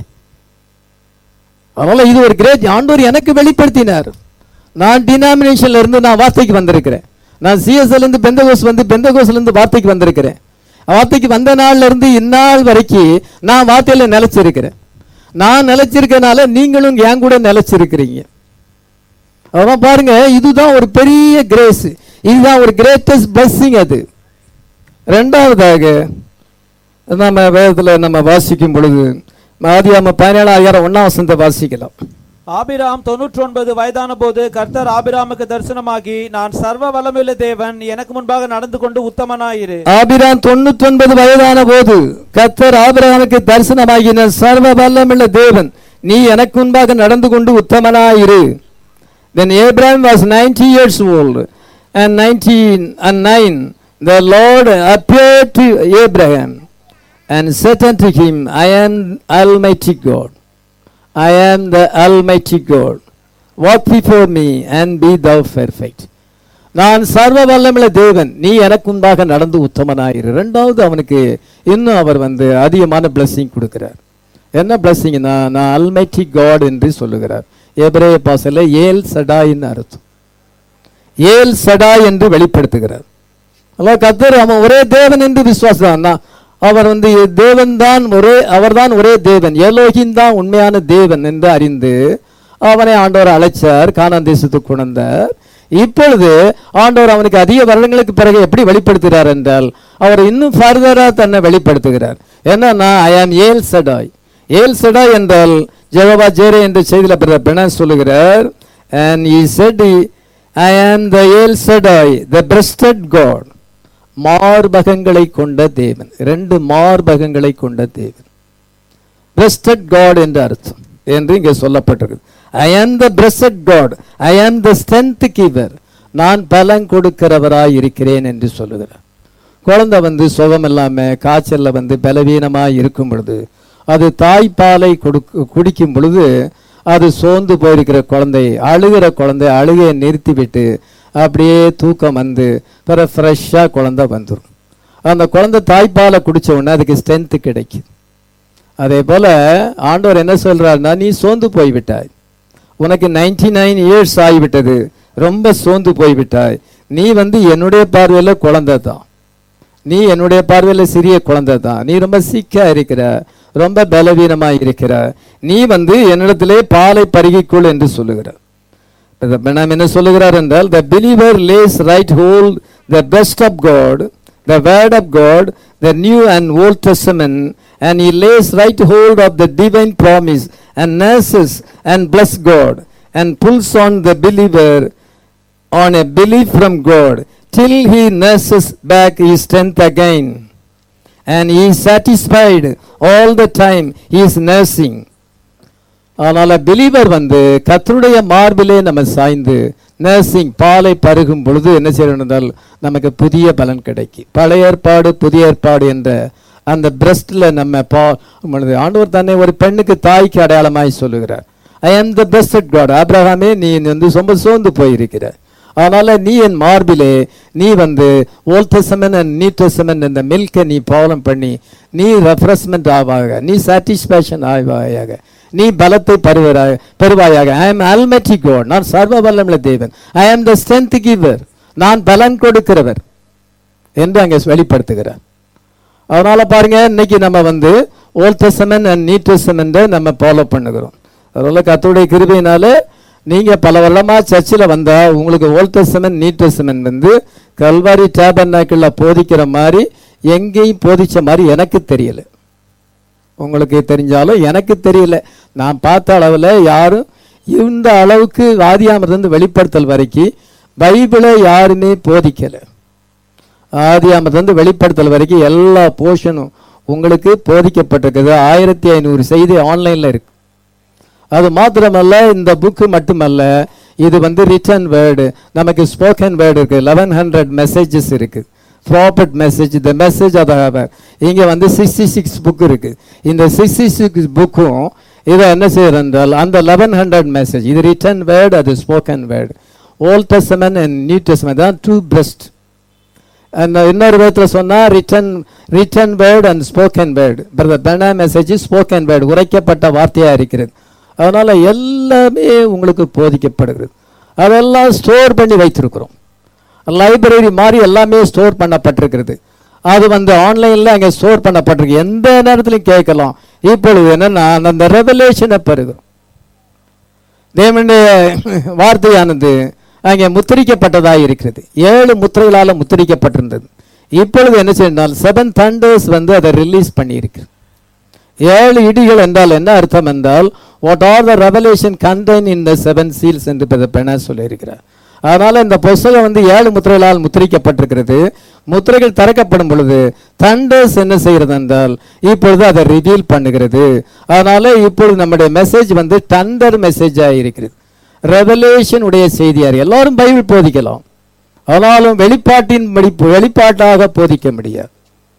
அதனால இது ஒரு கிரேட் ஆண்டவர் எனக்கு வெளிப்படுத்தினார் நான் டினாமினேஷன்ல இருந்து நான் வார்த்தைக்கு வந்திருக்கிறேன் நான் சிஎஸ்எல் இருந்து பெந்தகோஸ் வந்து பெந்தகோஸ்ல இருந்து வார்த்தைக்கு வந்திருக்கிறேன் வார்த்தைக்கு வந்த நாள்ல இருந்து இந்நாள் வரைக்கும் நான் வார்த்தையில நிலைச்சிருக்கிறேன் நான் நிலைச்சிருக்கனால நீங்களும் என் கூட நிலைச்சிருக்கிறீங்க அதான் பாருங்க இதுதான் ஒரு பெரிய கிரேஸ் இதுதான் ஒரு கிரேட்டஸ்ட் blessing அது ரெண்டாவதாக நம்ம வேதத்தில் நம்ம வாசிக்கும் பொழுது ஆதியாம பதினேழாம் அதிகாரம் ஒன்னாம் வசனத்தை வாசிக்கலாம் ஆபிராம் தொன்னூற்றி ஒன்பது வயதான போது கர்த்தர் ஆபிராமுக்கு தரிசனமாகி நான் சர்வ வல்லமையுள்ள தேவன் எனக்கு முன்பாக நடந்து கொண்டு உத்தமனாயிரு ஆபிராம் தொண்ணூத்தி ஒன்பது வயதான போது கத்தர் ஆபிரகாமுக்கு தரிசனமாகின சர்வ வல்லமுள்ள தேவன் நீ எனக்கு முன்பாக நடந்து கொண்டு உத்தமனாயிரு Then Abraham was 90 years old and 19 and 9 the Lord appeared to Abraham and said unto him I am Almighty God I am the Almighty God walk before me and be thou perfect நான் சர்வ வல்லமுள்ள தேவன் நீ எனக்கு முன்பாக நடந்து உத்தமனாயிரு ரெண்டாவது அவனுக்கு இன்னும் அவர் வந்து அதிகமான blessing கொடுக்கிறார் என்ன பிளஸ்ஸிங்னா நான் அல்மைட்டி காட் என்று சொல்லுகிறார் எபிரேய பாசல ஏல் சடாயின்னு அர்த்தம் ஏல் சடா என்று வெளிப்படுத்துகிறார் அல்லாஹ் கத்தர் அவன் ஒரே தேவன் என்று விசுவாசம் அவர் வந்து தேவன் தான் ஒரே அவர்தான் ஒரே தேவன் எலோகின் தான் உண்மையான தேவன் என்று அறிந்து அவனை ஆண்டவர் அழைச்சார் கானான் தேசத்துக்கு கொண்டார் இப்பொழுது ஆண்டவர் அவனுக்கு அதிக வருடங்களுக்கு பிறகு எப்படி வெளிப்படுத்துகிறார் என்றால் அவர் இன்னும் ஃபர்தரா தன்னை வெளிப்படுத்துகிறார் என்னன்னா ஐ ஆம் ஏல் சடாய் ஏல் சடாய் என்றால் ஜெகவா ஜேரே என்ற செய்தியில் பிற பிரணான் சொல்லுகிறார் and he said I am the El Shaddai the breasted God மார்பகங்களை கொண்ட தேவன் ரெண்டு மார்பகங்களை கொண்ட தேவன் breasted God என்று அர்த்தம் என்று இங்கே சொல்லப்பட்டிருக்கு ஐ am the breasted God I am the strength giver நான் பலன் கொடுக்கிறவராய் இருக்கிறேன் என்று சொல்லுகிறார் குழந்தை வந்து சுகம் இல்லாம காய்ச்சல்ல வந்து பலவீனமாய் இருக்கும் பொழுது அது தாய்ப்பாலை கொடுக்க குடிக்கும் பொழுது அது சோர்ந்து போயிருக்கிற குழந்தை அழுகிற குழந்தை அழுகையை நிறுத்திவிட்டு அப்படியே தூக்கம் வந்து பிற ஃப்ரெஷ்ஷாக குழந்தை வந்துடும் அந்த குழந்தை தாய்ப்பாலை குடிச்ச உடனே அதுக்கு ஸ்ட்ரென்த்து கிடைக்கும் அதே போல ஆண்டவர் என்ன சொல்றாருன்னா நீ சோர்ந்து போய்விட்டாய் உனக்கு நைன்டி நைன் இயர்ஸ் ஆகிவிட்டது ரொம்ப சோர்ந்து போய்விட்டாய் நீ வந்து என்னுடைய பார்வையில் குழந்தை தான் நீ என்னுடைய பார்வையில் சிறிய குழந்தை தான் நீ ரொம்ப சிக்கா இருக்கிற ரொம்ப பலவீனமா இருக்கிற நீ வந்து என்னிடத்திலே பாலை பருகிக்கொள் என்று சொல்லுகிறார் நாம் என்ன சொல்லுகிறார் என்றால் the believer lays right hold the breast of God the word of God the new and old testament and he lays right hold of the divine promise and nurses and bless God and pulls on the believer on a belief from God till he nurses back his strength again. And he is satisfied all the time he is nursing. அதனால believer வந்து கத்தருடைய மார்பிலே நம்ம சாய்ந்து nursing பாலை பருகும் பொழுது என்ன செய்யணும் என்றால் நமக்கு புதிய பலன் கிடைக்கும் பழைய ஏற்பாடு புதிய ஏற்பாடு என்ற அந்த பிரஸ்ட்ல நம்ம பா நம்மளது ஆண்டவர் தன்னை ஒரு பெண்ணுக்கு தாய்க்கு அடையாளமாய் சொல்லுகிறார் ஐ am the blessed God ஆபிரகாமே நீ வந்து ரொம்ப சோர்ந்து போயிருக்கிற அதனால நீ என் மார்பிலே நீ வந்து old testament and new testament இந்த மில்கை நீ பாவலம் பண்ணி நீ ரெஃப்ரெஷ்மெண்ட் ஆவாக நீ சாட்டிஸ்ஃபேக்ஷன் ஆவாயாக நீ பலத்தை பெறுவராக பெறுவாயாக ஐ எம் அல்மெட்டி கோட் நான் சர்வ வல்லமுள்ள தேவன் ஐ ஆம் த ஸ்ட்ரென்த் கிவர் நான் பலன் கொடுக்கிறவர் என்று அங்கே வெளிப்படுத்துகிறார் அதனால பாருங்க இன்னைக்கு நம்ம வந்து ஓல்ட் டெஸ்டமென்ட் அண்ட் நியூ டெஸ்டமென்ட்டை நம்ம ஃபாலோ பண்ணுகிறோம் அதனால கத்தோடைய கிருபையினால நீங்க பல வருடமா சர்ச்சில் வந்தா உங்களுக்கு ஓல்ட் டெஸ்டமென்ட் நியூ டெஸ்டமென்ட் வந்து கல்வாரி டேபர்னாக்கில் போதிக்கிற மாதிரி எங்கேயும் போதிச்ச மாதிரி எனக்கு தெரியல உங்களுக்கு தெரிஞ்சாலும் எனக்கு தெரியல நான் பார்த்த அளவில் யாரும் இந்த அளவுக்கு ஆதியாமத்திலிருந்து வெளிப்படுத்தல் வரைக்கும் பைபிளை யாருமே போதிக்கலை ஆதியாமத்திலிருந்து வெளிப்படுத்தல் வரைக்கும் எல்லா போர்ஷனும் உங்களுக்கு போதிக்கப்பட்டிருக்குது ஆயிரத்தி ஐநூறு செய்தி ஆன்லைனில் இருக்கு அது மாத்திரமல்ல இந்த புக்கு மட்டுமல்ல இது வந்து ரிட்டன் வேர்டு நமக்கு ஸ்போக்கன் வேர்டு இருக்கு லெவன் ஹண்ட்ரட் மெசேஜஸ் இருக்கு ப்ராப்பர்ட் மெசேஜ் இந்த மெசேஜ் அதை இங்கே வந்து சிக்ஸ்டி சிக்ஸ் புக் இருக்கு இந்த சிக்ஸ்டி சிக்ஸ் புக்கும் இதை என்ன செய்யறது என்றால் அந்த லெவன் ஹண்ட்ரட் மெசேஜ் இது ரிட்டன் வேர்டு அது spoken word old testament and new testament தான் டூ பெஸ்ட் அந்த இன்னொரு விதத்தில் சொன்னால் written written word and spoken word brother Branham message spoken word உரைக்கப்பட்ட வார்த்தையாக இருக்கிறது அதனால் எல்லாமே உங்களுக்கு போதிக்கப்படுகிறது அதெல்லாம் ஸ்டோர் பண்ணி வைத்திருக்கிறோம் லைப்ரரி மாதிரி எல்லாமே ஸ்டோர் பண்ணப்பட்டிருக்கிறது அது வந்து ஆன்லைனில் அங்கே ஸ்டோர் பண்ணப்பட்டிருக்கு எந்த நேரத்திலையும் கேட்கலாம் இப்பொழுது என்னன்னா அந்த ரெவலேஷனை பெறுகிறோம் தேவனுடைய வார்த்தையானது அங்கே முத்திரிக்கப்பட்டதாக இருக்கிறது ஏழு முத்திரைகளால் முத்திரிக்கப்பட்டிருந்தது இப்பொழுது என்ன செய்யணும் செவன் தண்டர்ஸ் வந்து அதை ரிலீஸ் பண்ணியிருக்கு ஏழு இடிகள் என்றால் என்ன அர்த்தம் என்றால் what are the revelation contain in the seven seals என்று பெண சொல்லியிருக்கிறார் அதனால இந்த புஸ்தகம் வந்து ஏழு முத்திரைகளால் முத்திரிக்கப்பட்டிருக்கிறது முத்திரைகள் திறக்கப்படும் பொழுது தண்டர்ஸ் என்ன செய்கிறது என்றால் இப்பொழுது அதை ரிவீல் பண்ணுகிறது அதனால இப்பொழுது நம்முடைய மெசேஜ் வந்து டண்டர் மெசேஜாக இருக்கிறது ரெவலேஷன் உடைய செய்தியார் எல்லாரும் பைபிள் போதிக்கலாம் ஆனாலும் வெளிப்பாட்டின் படிப்பு வெளிப்பாட்டாக போதிக்க முடியாது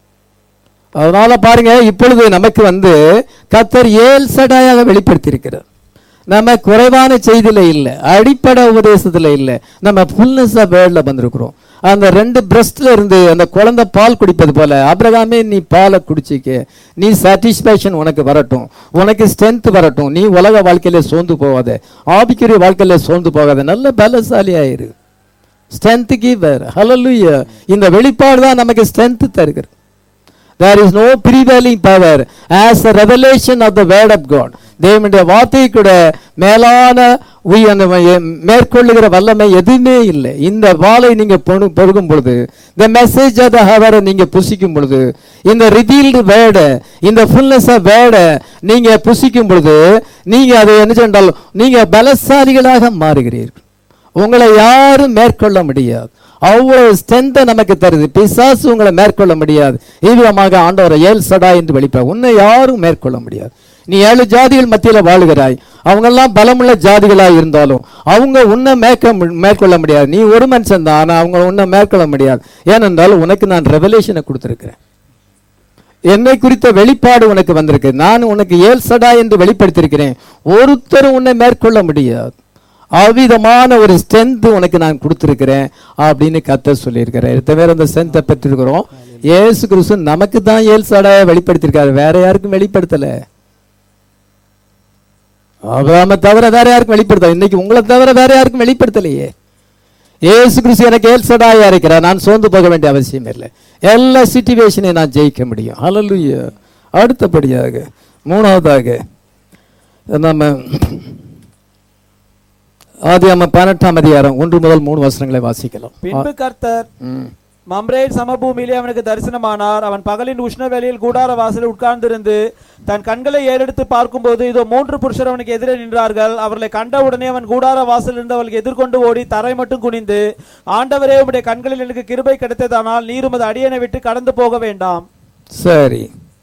அதனால பாருங்க இப்பொழுது நமக்கு வந்து கத்தர் ஏல் சடாயாக வெளிப்படுத்தியிருக்கிறார் நம்ம குறைவான செய்தியில இல்லை அடிப்படை உபதேசத்துல இல்லை நம்ம ஃபுல்னஸ் ஆஃப் வேர்டில் வந்திருக்கிறோம் அந்த ரெண்டு பிரஸ்ட்ல இருந்து அந்த குழந்தை பால் குடிப்பது போல அபிரகாமே நீ பாலை குடிச்சிக்க நீ சாட்டிஸ்பேக்ஷன் உனக்கு வரட்டும் உனக்கு ஸ்ட்ரென்த் வரட்டும் நீ உலக வாழ்க்கையில சோர்ந்து போகாத ஆபிக்குரிய வாழ்க்கையில சோர்ந்து போகாத நல்ல பலசாலி ஆயிரு ஸ்ட்ரென்த் கிவர் ஹalleluya இந்த வெளிப்பாடு தான் நமக்கு ஸ்ட்ரென்த் தருகிறது there is no prevailing power as a revelation of the word of god தேவனுடைய வார்த்தை கூட மேலான உய்- அந்த ம- மேற்கொள்ளுகிற வல்லமை எதுவுமே இல்லை இந்த வாளை நீங்க பொரு- பொருகும் பொழுது இந்த மெசேஜ் ஆஃப் ஹவரை நீங்க புசிக்கும் பொழுது இந்த ரிவீல்டு வேர்டை இந்த ஃபுல்னஸ் ஆஃப் வேர்டை நீங்க புசிக்கும் பொழுது நீங்க அதை என்ன சொன்னால் நீங்க பலசாலிகளாக மாறுகிறீர்கள் உங்களை யாரும் மேற்கொள்ள முடியாது அவ்வளவு ஸ்ட்ரென்த்தை நமக்கு தருது பிசாசு உங்களை மேற்கொள்ள முடியாது ஈவிதமாக ஆண்டவரை ஏல் சடா என்று வெளிப்பார் உன்னை யாரும் மேற்கொள்ள முடியாது நீ ஏழு ஜாதிகள் மத்தியில வாழுகிறாய் அவங்கெல்லாம் பலமுள்ள ஜாதிகளாய் இருந்தாலும் அவங்க உன்னை மேற்க மேற்கொள்ள முடியாது நீ ஒரு மனுஷன் தான் ஆனா அவங்க உன்னை மேற்கொள்ள முடியாது ஏனென்றால் உனக்கு நான் ரெவலேஷனை கொடுத்திருக்கிறேன் என்னை குறித்த வெளிப்பாடு உனக்கு வந்திருக்கு நான் உனக்கு ஏல் சடா என்று வெளிப்படுத்தியிருக்கிறேன் ஒருத்தரும் உன்னை மேற்கொள்ள முடியாது அவ்விதமான ஒரு ஸ்ட்ரென்த் உனக்கு நான் கொடுத்திருக்கிறேன் அப்படின்னு கத்த சொல்லியிருக்கிறேன் இத்தனை பேர் அந்த ஸ்ட்ரென்த்தை பெற்றிருக்கிறோம் ஏசு கிறிஸ்து நமக்கு தான் ஏல் சடாயை வெளிப்படுத்தியிருக்காரு வேற யாருக்கும் வெளிப்படுத்தல அபிராம தவிர வேற யாருக்கும் வெளிப்படுத்தல இன்னைக்கு உங்களை தவிர வேற யாருக்கும் வெளிப்படுத்தலையே ஏசு கிறிஸ்து எனக்கு ஏல் சடாயா இருக்கிறார் நான் சோர்ந்து போக வேண்டிய அவசியம் இல்லை எல்லா சிச்சுவேஷனையும் நான் ஜெயிக்க முடியும் ஹalleluya அடுத்தபடியாக மூணாவதாக நம்ம ஆதி நம்ம பதினெட்டாம் அதிகாரம் ஒன்று முதல் மூணு வசனங்களை வாசிக்கலாம் பின்பு கர்த்தர் ம். மம்ரேல் சமபூமியிலே அவனுக்கு தரிசனமானார் அவன் பகலின் உஷ்ணவேளையில் கூடார வாசலில் உட்கார்ந்திருந்து தன் கண்களை ஏறெடுத்து பார்க்கும்போது இதோ மூன்று புருஷர் அவனுக்கு எதிரே நின்றார்கள் அவர்களை கண்டவுடனே அவன் கூடார வாசலில் இருந்து அவளுக்கு எதிர்கொண்டு ஓடி தரை மட்டும் குனிந்து ஆண்டவரே உம்முடைய கண்களில் எனக்கு கிருபை கிடைத்ததானால் நீரும் அது அடியனை விட்டு கடந்து போக வேண்டாம் சரி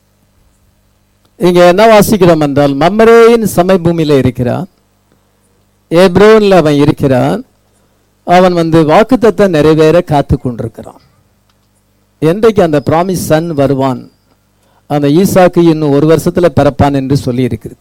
இங்க என்ன வாசிக்கிறோம் என்றால் மம்மரேயின் சமபூமியில இருக்கிறான் ஏப்ரோன்ல அவன் இருக்கிறான் அவன் வந்து வாக்குத்தத்தை நிறைவேற காத்து கொண்டிருக்கிறான் என்றைக்கு அந்த ப்ராமிஸ் சன் வருவான் அந்த ஈசாக்கு இன்னும் ஒரு வருஷத்துல பிறப்பான் என்று சொல்லி இருக்குது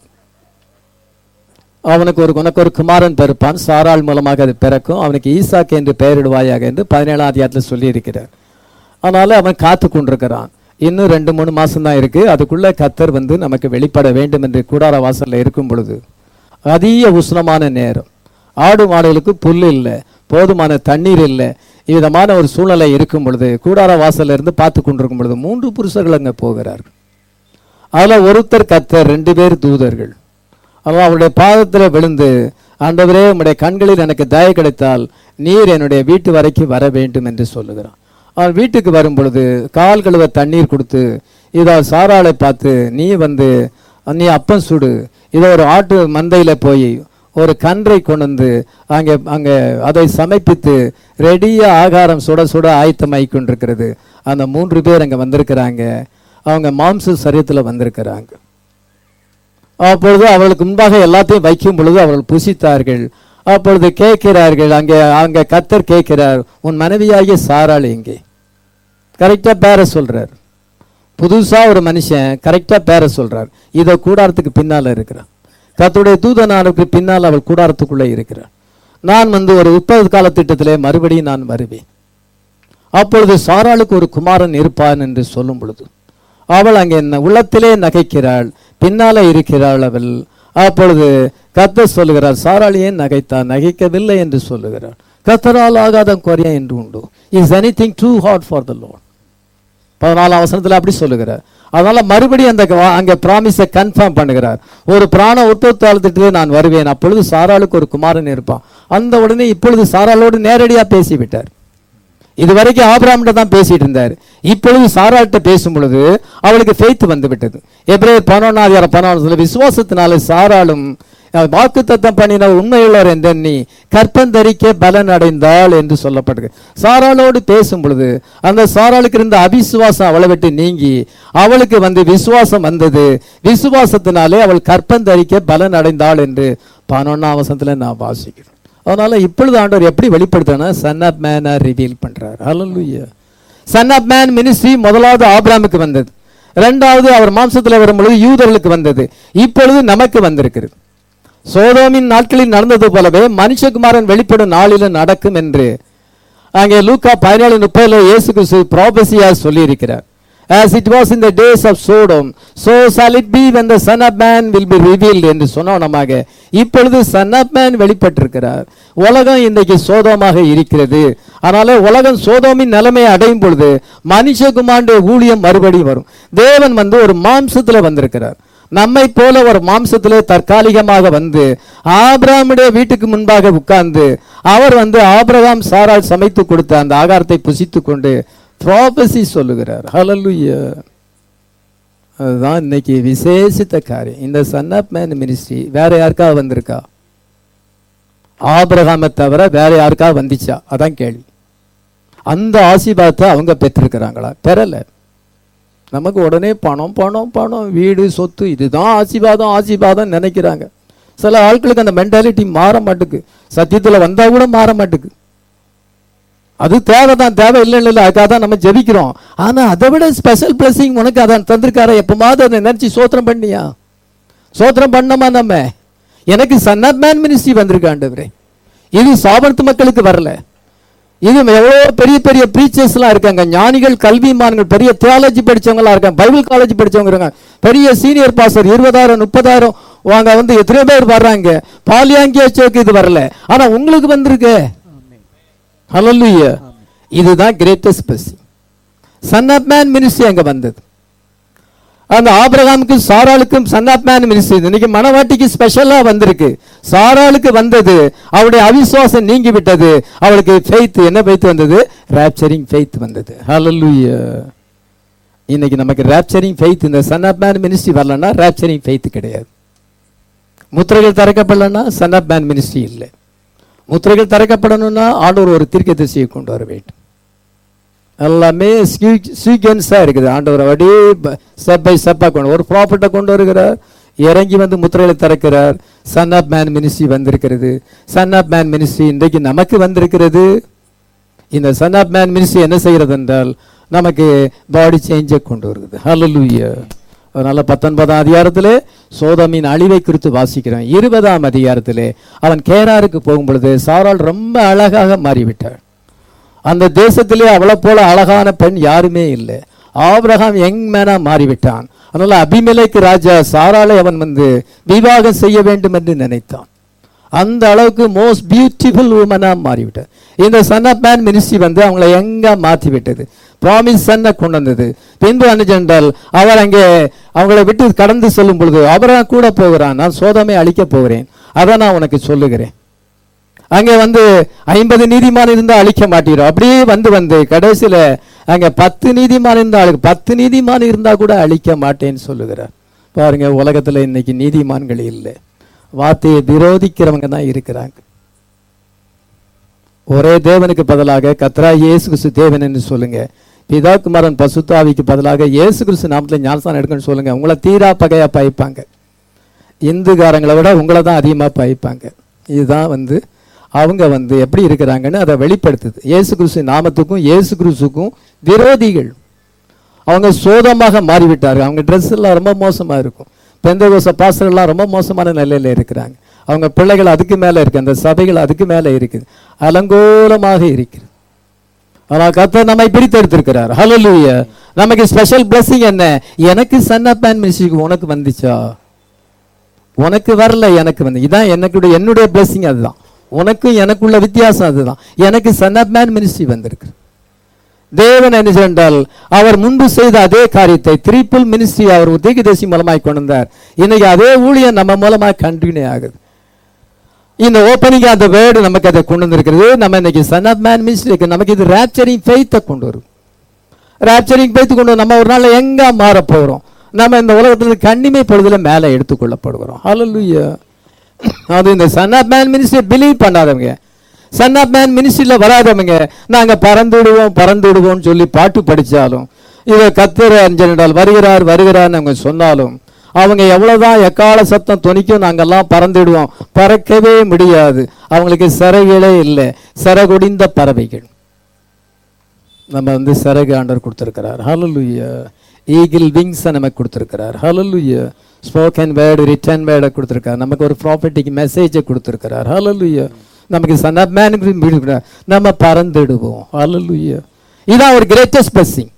அவனுக்கு ஒரு உனக்கு ஒரு குமாரன் பிறப்பான் சாராள் மூலமாக அது பிறக்கும் அவனுக்கு ஈசாக்கு என்று பெயரிடுவாயாக என்று பதினேழாம் அதிகாரத்தில் சொல்லி இருக்கிறார் அதனால அவன் காத்து கொண்டிருக்கிறான் இன்னும் ரெண்டு மூணு மாசம் தான் இருக்கு அதுக்குள்ள கத்தர் வந்து நமக்கு வெளிப்பட வேண்டும் என்று கூடார வாசல்ல இருக்கும் பொழுது அதிக உஷ்ணமான நேரம் ஆடு மாடுகளுக்கு புல் இல்லை போதுமான தண்ணீர் இல்லை விதமான ஒரு சூழ்நிலை இருக்கும் பொழுது கூடார வாசல்ல இருந்து பார்த்து கொண்டிருக்கும் பொழுது மூன்று புருஷர்கள் அங்கே போகிறார்கள் அதுல ஒருத்தர் கத்தர் ரெண்டு பேர் தூதர்கள் அவன் அவருடைய பாதத்தில் விழுந்து ஆண்டவரே உம்முடைய கண்களில் எனக்கு தய கிடைத்தால் நீர் என்னுடைய வீட்டு வரைக்கும் வர வேண்டும் என்று சொல்லுகிறான் அவன் வீட்டுக்கு வரும் பொழுது கால் கழுவ தண்ணீர் கொடுத்து இதோ சாராளை பார்த்து நீ வந்து நீ அப்பம் சுடு இதோ ஒரு ஆட்டு மந்தையில போய் ஒரு கன்றை கொண்டு வந்து அங்கே அங்கே அதை சமைப்பித்து ரெடியா ஆகாரம் சுட சுட ஆயத்தமாகி கொண்டிருக்கிறது அந்த மூன்று பேர் அங்கே வந்திருக்கிறாங்க அவங்க மாம்ச சரீரத்தில் வந்திருக்கிறாங்க அப்பொழுது அவளுக்கு முன்பாக எல்லாத்தையும் வைக்கும் பொழுது அவர்கள் புசித்தார்கள் அப்பொழுது கேட்கிறார்கள் அங்கே அங்கே கத்தர் கேட்கிறார் உன் மனைவியாகிய சாராள் எங்கே கரெக்டா பேர சொல்றார் புதுசா ஒரு மனுஷன் கரெக்டா பேர சொல்றார் இதோ கூடாரத்துக்கு பின்னால இருக்கிறான் கர்த்தருடைய தூதனாருக்கு பின்னால் அவள் கூடாரத்துக்குள்ளே இருக்கிறார் நான் வந்து ஒரு முப்பது கால திட்டத்திலே மறுபடியும் நான் வருவேன் அப்பொழுது சாராளுக்கு ஒரு குமாரன் இருப்பான் என்று சொல்லும் பொழுது அவள் அங்கே ந- உள்ளத்திலே நகைக்கிறாள் பின்னால இருக்கிறாள் அவள் அப்பொழுது கத்தர் சொல்லுகிறார் சாராள் ஏன் நகைத்தான் நகைக்கவில்லை என்று சொல்லுகிறார் கத்தரால் ஆகாத குறையா என்று உண்டு is anything too hard for the lord பதினாலாம் வசனத்துல அப்படி சொல்லுகிறார் அதனால மறுபடியும் அந்த வா- அங்க ப்ராமிஸை கன்ஃபார்ம் பண்ணுகிறார் ஒரு பிராண உற்பத்தாளத்திலே நான் வருவேன் அப்பொழுது சாராளுக்கு ஒரு குமாரன் இருப்பான் அந்த உடனே இப்பொழுது சாராளோடு நேரடியா பேசிவிட்டார் இதுவரைக்கும் ஆபிரகாம்கிட்ட தான் பேசிட்டு இருந்தார் இப்பொழுது சாராள்கிட்ட பேசும் பொழுது அவளுக்கு ஃபெய்த் வந்து விட்டது எப்ரேயர் பதினொன்னாதிகார பதினொன்று விசுவாசத்தினால சாராளும் வாக்கு தத்தம் பண்ணின உண்மையுள்ளவர் என்றெண்ணி கற்பந்தரிக்க பலன் அடைந்தாள் என்று சொல்லப்படுது சாராளோடு பேசும் பொழுது அந்த சாராளுக்கு இருந்த அவிசுவாசம் அவளை விட்டு நீங்கி அவளுக்கு வந்து விசுவாசம் வந்தது விசுவாசத்தினாலே அவள் கற்பந்தரிக்க பலன் அடைந்தாள் என்று பதினொன்னாம் வசனத்துல நான் வாசிக்கிறேன் அதனால இப்பொழுது ஆண்டவர் எப்படி வெளிப்படுத்தினா சன் ஆஃப் மேனா ரிவீல் பண்றார் hallelujah son of man ministry முதலாவது ஆபிராமுக்கு வந்தது இரண்டாவது அவர் மாம்சத்தில் வரும்பொழுது யூதர்களுக்கு வந்தது இப்பொழுது நமக்கு வந்திருக்கிறது சோதோமின் நாட்களில் நடந்தது போலவே மனுஷகுமாரன் வெளிப்படும் நாளில நடக்கும் என்று அங்கே லூக்கா பதினேழு முப்பதுல இயேசு கிறிஸ்து ப்ராபசியா சொல்லியிருக்கிறார் as it was in the days of Sodom so shall it be when the son of man will be revealed என்று சொன்னோனமாக இப்பொழுது son of man வெளிப்பட்டிருக்கிறார் உலகம் இன்றைக்கு சோதமாக இருக்கிறது அதனால உலகம் சோதோமின் நிலைமையை அடையும் பொழுது மனுஷகுமாருடைய ஊழியம் மறுபடி வரும் தேவன் வந்து ஒரு மாம்சத்துல வந்திருக்கிறார் நம்மை போல ஒரு மாம்சத்திலே தற்காலிகமாக வந்து ஆபிரகாமுடைய வீட்டுக்கு முன்பாக உட்கார்ந்து அவர் வந்து ஆபிரகாம் சாரால் சமைத்து கொடுத்த அந்த ஆகாரத்தை புசித்து கொண்டு ப்ராபசி சொல்லுகிறார் ஹalleluya அதுதான் இன்னைக்கு விசேஷித்த காரியம் இந்த சன் ஆஃப் மேன் மினிஸ்ட்ரி வேற யாருக்கா வந்திருக்கா ஆபிரகாமை தவிர வேற யாருக்கா வந்துச்சா அதான் கேள்வி அந்த ஆசீர்வாதத்தை அவங்க பெற்றிருக்கிறாங்களா பெறல நமக்கு உடனே பணம் பணம் பணம் வீடு சொத்து இதுதான் ஆசீர்வாதம் ஆசீர்வாதம் நினைக்கிறாங்க சில ஆட்களுக்கு அந்த மென்டாலிட்டி மாற மாட்டுக்கு சத்தியத்தில் வந்தா கூட மாற மாட்டுக்கு அது தேவைதான் தேவை இல்லை இல்லை அதுக்காக தான் நம்ம ஜெபிக்கிறோம் ஆனா அதை விட ஸ்பெஷல் பிளஸிங் உனக்கு அதான் தந்திருக்காரு எப்பமாவது அதை நினைச்சு சோத்திரம் பண்ணியா சோத்திரம் பண்ணோமா நம்ம எனக்கு சன் ஆஃப் மேன் மினிஸ்ட்ரி வந்திருக்கு ஆண்டவரே இது சாபத்து மக்களுக்கு வரல இது எவ்வளோ பெரிய பெரிய ப்ரீச்சர்ஸ்லாம் இருக்காங்க ஞானிகள் கல்விமான்கள் பெரிய தியாலஜி படிச்சவங்களா இருக்காங்க பைபிள் காலேஜ் படிச்சவங்க இருக்காங்க பெரிய சீனியர் பாஸ்டர் இருபதாயிரம் முப்பதாயிரம் வாங்க வந்து எத்தனையோ பேர் வர்றாங்க பாலியாங்கியா சேர்க்கு இது வரல ஆனா உங்களுக்கு வந்திருக்கு ஹalleluya இதுதான் greatest blessing son of man ministry அங்க வந்தது அந்த ஆபிரகாமுக்கும் சாராளுக்கும் சன் ஆஃப் மேன் மினிஸ்ட்ரி இன்னைக்கு மனவாட்டிக்கு ஸ்பெஷலா வந்திருக்கு சாராளுக்கு வந்தது அவருடைய அவிசுவாசம் நீங்கி விட்டது அவளுக்கு ஃபெய்த் என்ன ஃபெய்த் வந்தது ராப்சரிங் ஃபெய்த் வந்தது ஹalleluya இன்னைக்கு நமக்கு ராப்சரிங் ஃபெய்த் இந்த சன் ஆஃப் மேன் மினிஸ்ட்ரி வரலன்னா ராப்சரிங் ஃபெய்த் கிடையாது முத்திரைகள் திறக்கப்படலன்னா சன் ஆஃப் மேன் மினிஸ்ட்ரி இல்லை முத்திரைகள் திறக்கப்படணும்னா ஆண்டவர் ஒரு தீர்க்க திசையை கொண்டு வர வேண்டும் எல்லாமே சீக்வன்ஸாக இருக்குது ஆண்டவர் அப்படியே ஸ்டெப் பை ஸ்டெப்பாக கொண்டு ஒரு ப்ராஃபிட்டை கொண்டு வருகிறார் இறங்கி வந்து முத்திரைகளை திறக்கிறார் சன் ஆஃப் மேன் மினிஸ்ட்ரி வந்திருக்கிறது சன் ஆஃப் மேன் மினிஸ்ட்ரி இன்றைக்கு நமக்கு வந்திருக்கிறது இந்த சன் ஆஃப் மேன் மினிஸ்ட்ரி என்ன செய்கிறது என்றால் நமக்கு பாடி சேஞ்சை கொண்டு வருகிறது ஹalleluya அதனால பத்தொன்பதாம் அதிகாரத்திலே சோதமின் அழிவை குறித்து வாசிக்கிறோம் இருபதாம் அதிகாரத்திலே அவன் கேராருக்கு போகும் பொழுது சாராள் ரொம்ப அழகாக மாறிவிட்டாள் அந்த தேசத்திலே அவளை போல அழகான பெண் யாருமே இல்லை ஆபிரகாம் யங் மேனா மாறிவிட்டான் அதனால அபிமெலேக்கு ராஜா சாராளை அவன் வந்து விவாகம் செய்ய வேண்டும் என்று நினைத்தான் அந்த அளவுக்கு மோஸ்ட் பியூட்டிஃபுல் உமனா மாறிவிட்டார் இந்த சன் ஆஃப் மேன் மினிஸ்ட்ரி வந்து அவங்களை எங்க மாற்றி விட்டது ப்ராமிஸ் சன்னை கொண்டு வந்தது பின்பு அனுஜென்றால் அவர் அங்கே அவங்களை விட்டு கடந்து செல்லும் பொழுது அவரா கூட போகிறான் நான் சோதமை அழிக்க போகிறேன் அதை நான் உனக்கு சொல்லுகிறேன் அங்கே வந்து ஐம்பது நீதிமான் இருந்தால் அழிக்க மாட்டீரோ அப்படியே வந்து வந்து கடைசியில் அங்கே பத்து நீதிமான் இருந்தால் அழி- பத்து நீதிமான் இருந்தால் கூட அழிக்க மாட்டேன்னு சொல்லுகிறார் பாருங்க உலகத்தில் இன்னைக்கு நீதிமான்கள் இல்லை வார்த்தையை விரோதிக்கிறவங்க தான் இருக்கிறாங்க ஒரே தேவனுக்கு பதிலாக கத்ரா இயேசு கிறிஸ்து தேவன் என்று சொல்லுங்க பிதா குமாரன் பசுத்தாவிக்கு பதிலாக இயேசு கிறிஸ்து நாமத்தில் ஞானஸ்தானம் எடுக்கணும்னு சொல்லுங்க உங்களை தீரா பகையா பாய்ப்பாங்க இந்துக்காரங்களை விட உங்களை தான் அதிகமாக பாய்ப்பாங்க இதுதான் வந்து அவங்க வந்து எப்படி இருக்கிறாங்கன்னு அதை வெளிப்படுத்துது இயேசு கிறிஸ்து நாமத்துக்கும் இயேசு கிறிஸ்துக்கும் விரோதிகள் அவங்க சோதமாக மாறிவிட்டார்கள் அவங்க ட்ரெஸ் எல்லாம் ரொம்ப மோசமாக இருக்கும் பெந்தகோச பாஸ்டர்லாம் ரொம்ப மோசமான நிலையில் இருக்கிறாங்க அவங்க பிள்ளைகள் அதுக்கு மேலே இருக்கு அந்த சபைகள் அதுக்கு மேலே இருக்குது அலங்கோலமாக இருக்குது ஆனால் கர்த்தர் நம்மை பிரித்தெடுத்திருக்கிறார் ஹalleluya நமக்கு ஸ்பெஷல் blessing என்ன எனக்கு சன் ஆஃப் மேன் மினிஸ்ட்ரிக்கு உனக்கு வந்துச்சா உனக்கு வரல எனக்கு வந்து இதான் எனக்கு என்னுடைய blessing அதுதான் உனக்கும் எனக்குள்ள வித்தியாசம் அதுதான் எனக்கு சன் ஆஃப் மேன் மினிஸ்ட்ரி வந்திருக்கு தேவன் என்ன சென்றால் அவர் முன்பு செய்த அதே காரியத்தை த்ரீபிள் மினிஸ்ட்ரி அவர் தீர்க்கதரிசி மூலமாய் கொண்டு வந்தார் இன்னைக்கு அதே ஊழியம் நம்ம மூலமா கண்டினியூ ஆகுது இந்த ஓப்பனிங் அந்த வேர்டு நமக்கு அதை கொண்டு வந்திருக்கிறது நம்ம இன்னைக்கு சன் ஆஃப் மேன் மினிஸ்ட்ரி நமக்கு இது ரேப்சரிங் ஃபெய்த்தை கொண்டு வரும் ரேப்சரிங் ஃபெய்த் கொண்டு வரும். நம்ம ஒரு நாள் எங்க மாற போறோம் நம்ம இந்த உலகத்துல கண்ணிமை பொழுதுல மேலே எடுத்துக்கொள்ளப்படுகிறோம் ஹalleluya அது இந்த son of man ministry believe பண்ணாதவங்க சன் ஆஃப் மேன் மினிஸ்ட்ரியில் வராதவங்க நாங்க பறந்து விடுவோம் பறந்து விடுவோம்னு சொல்லி பாட்டு படிச்சாலும் இதை கத்திர அஞ்சனால் வருகிறார் வருகிறார்னு அவங்க சொன்னாலும் அவங்க எவ்வளவுதான் எக்கால சத்தம் துணிக்கும் நாங்கெல்லாம் பறந்துடுவோம் பறக்கவே முடியாது அவங்களுக்கு சிறகுகளே இல்லை சிறகுடிந்த பறவைகள் நம்ம வந்து சிறகு ஆண்டவர் கொடுத்திருக்கிறார் ஹalleluya ஈகிள் விங்ஸை நமக்கு கொடுத்திருக்கிறார் ஹalleluya ஸ்போக்கன் வேர்டு ரிட்டன் வேர்டை கொடுத்திருக்கார் நமக்கு ஒரு ப்ராப்பர்ட்டிக்கு மெசேஜை கொடுத்திருக்கிறார் ஹalleluya நமக்கு சன் ஆஃப் மேன் நம்ம பறந்துடுவோம் ஹalleluya இதான் ஒரு கிரேட்டஸ்ட் blessing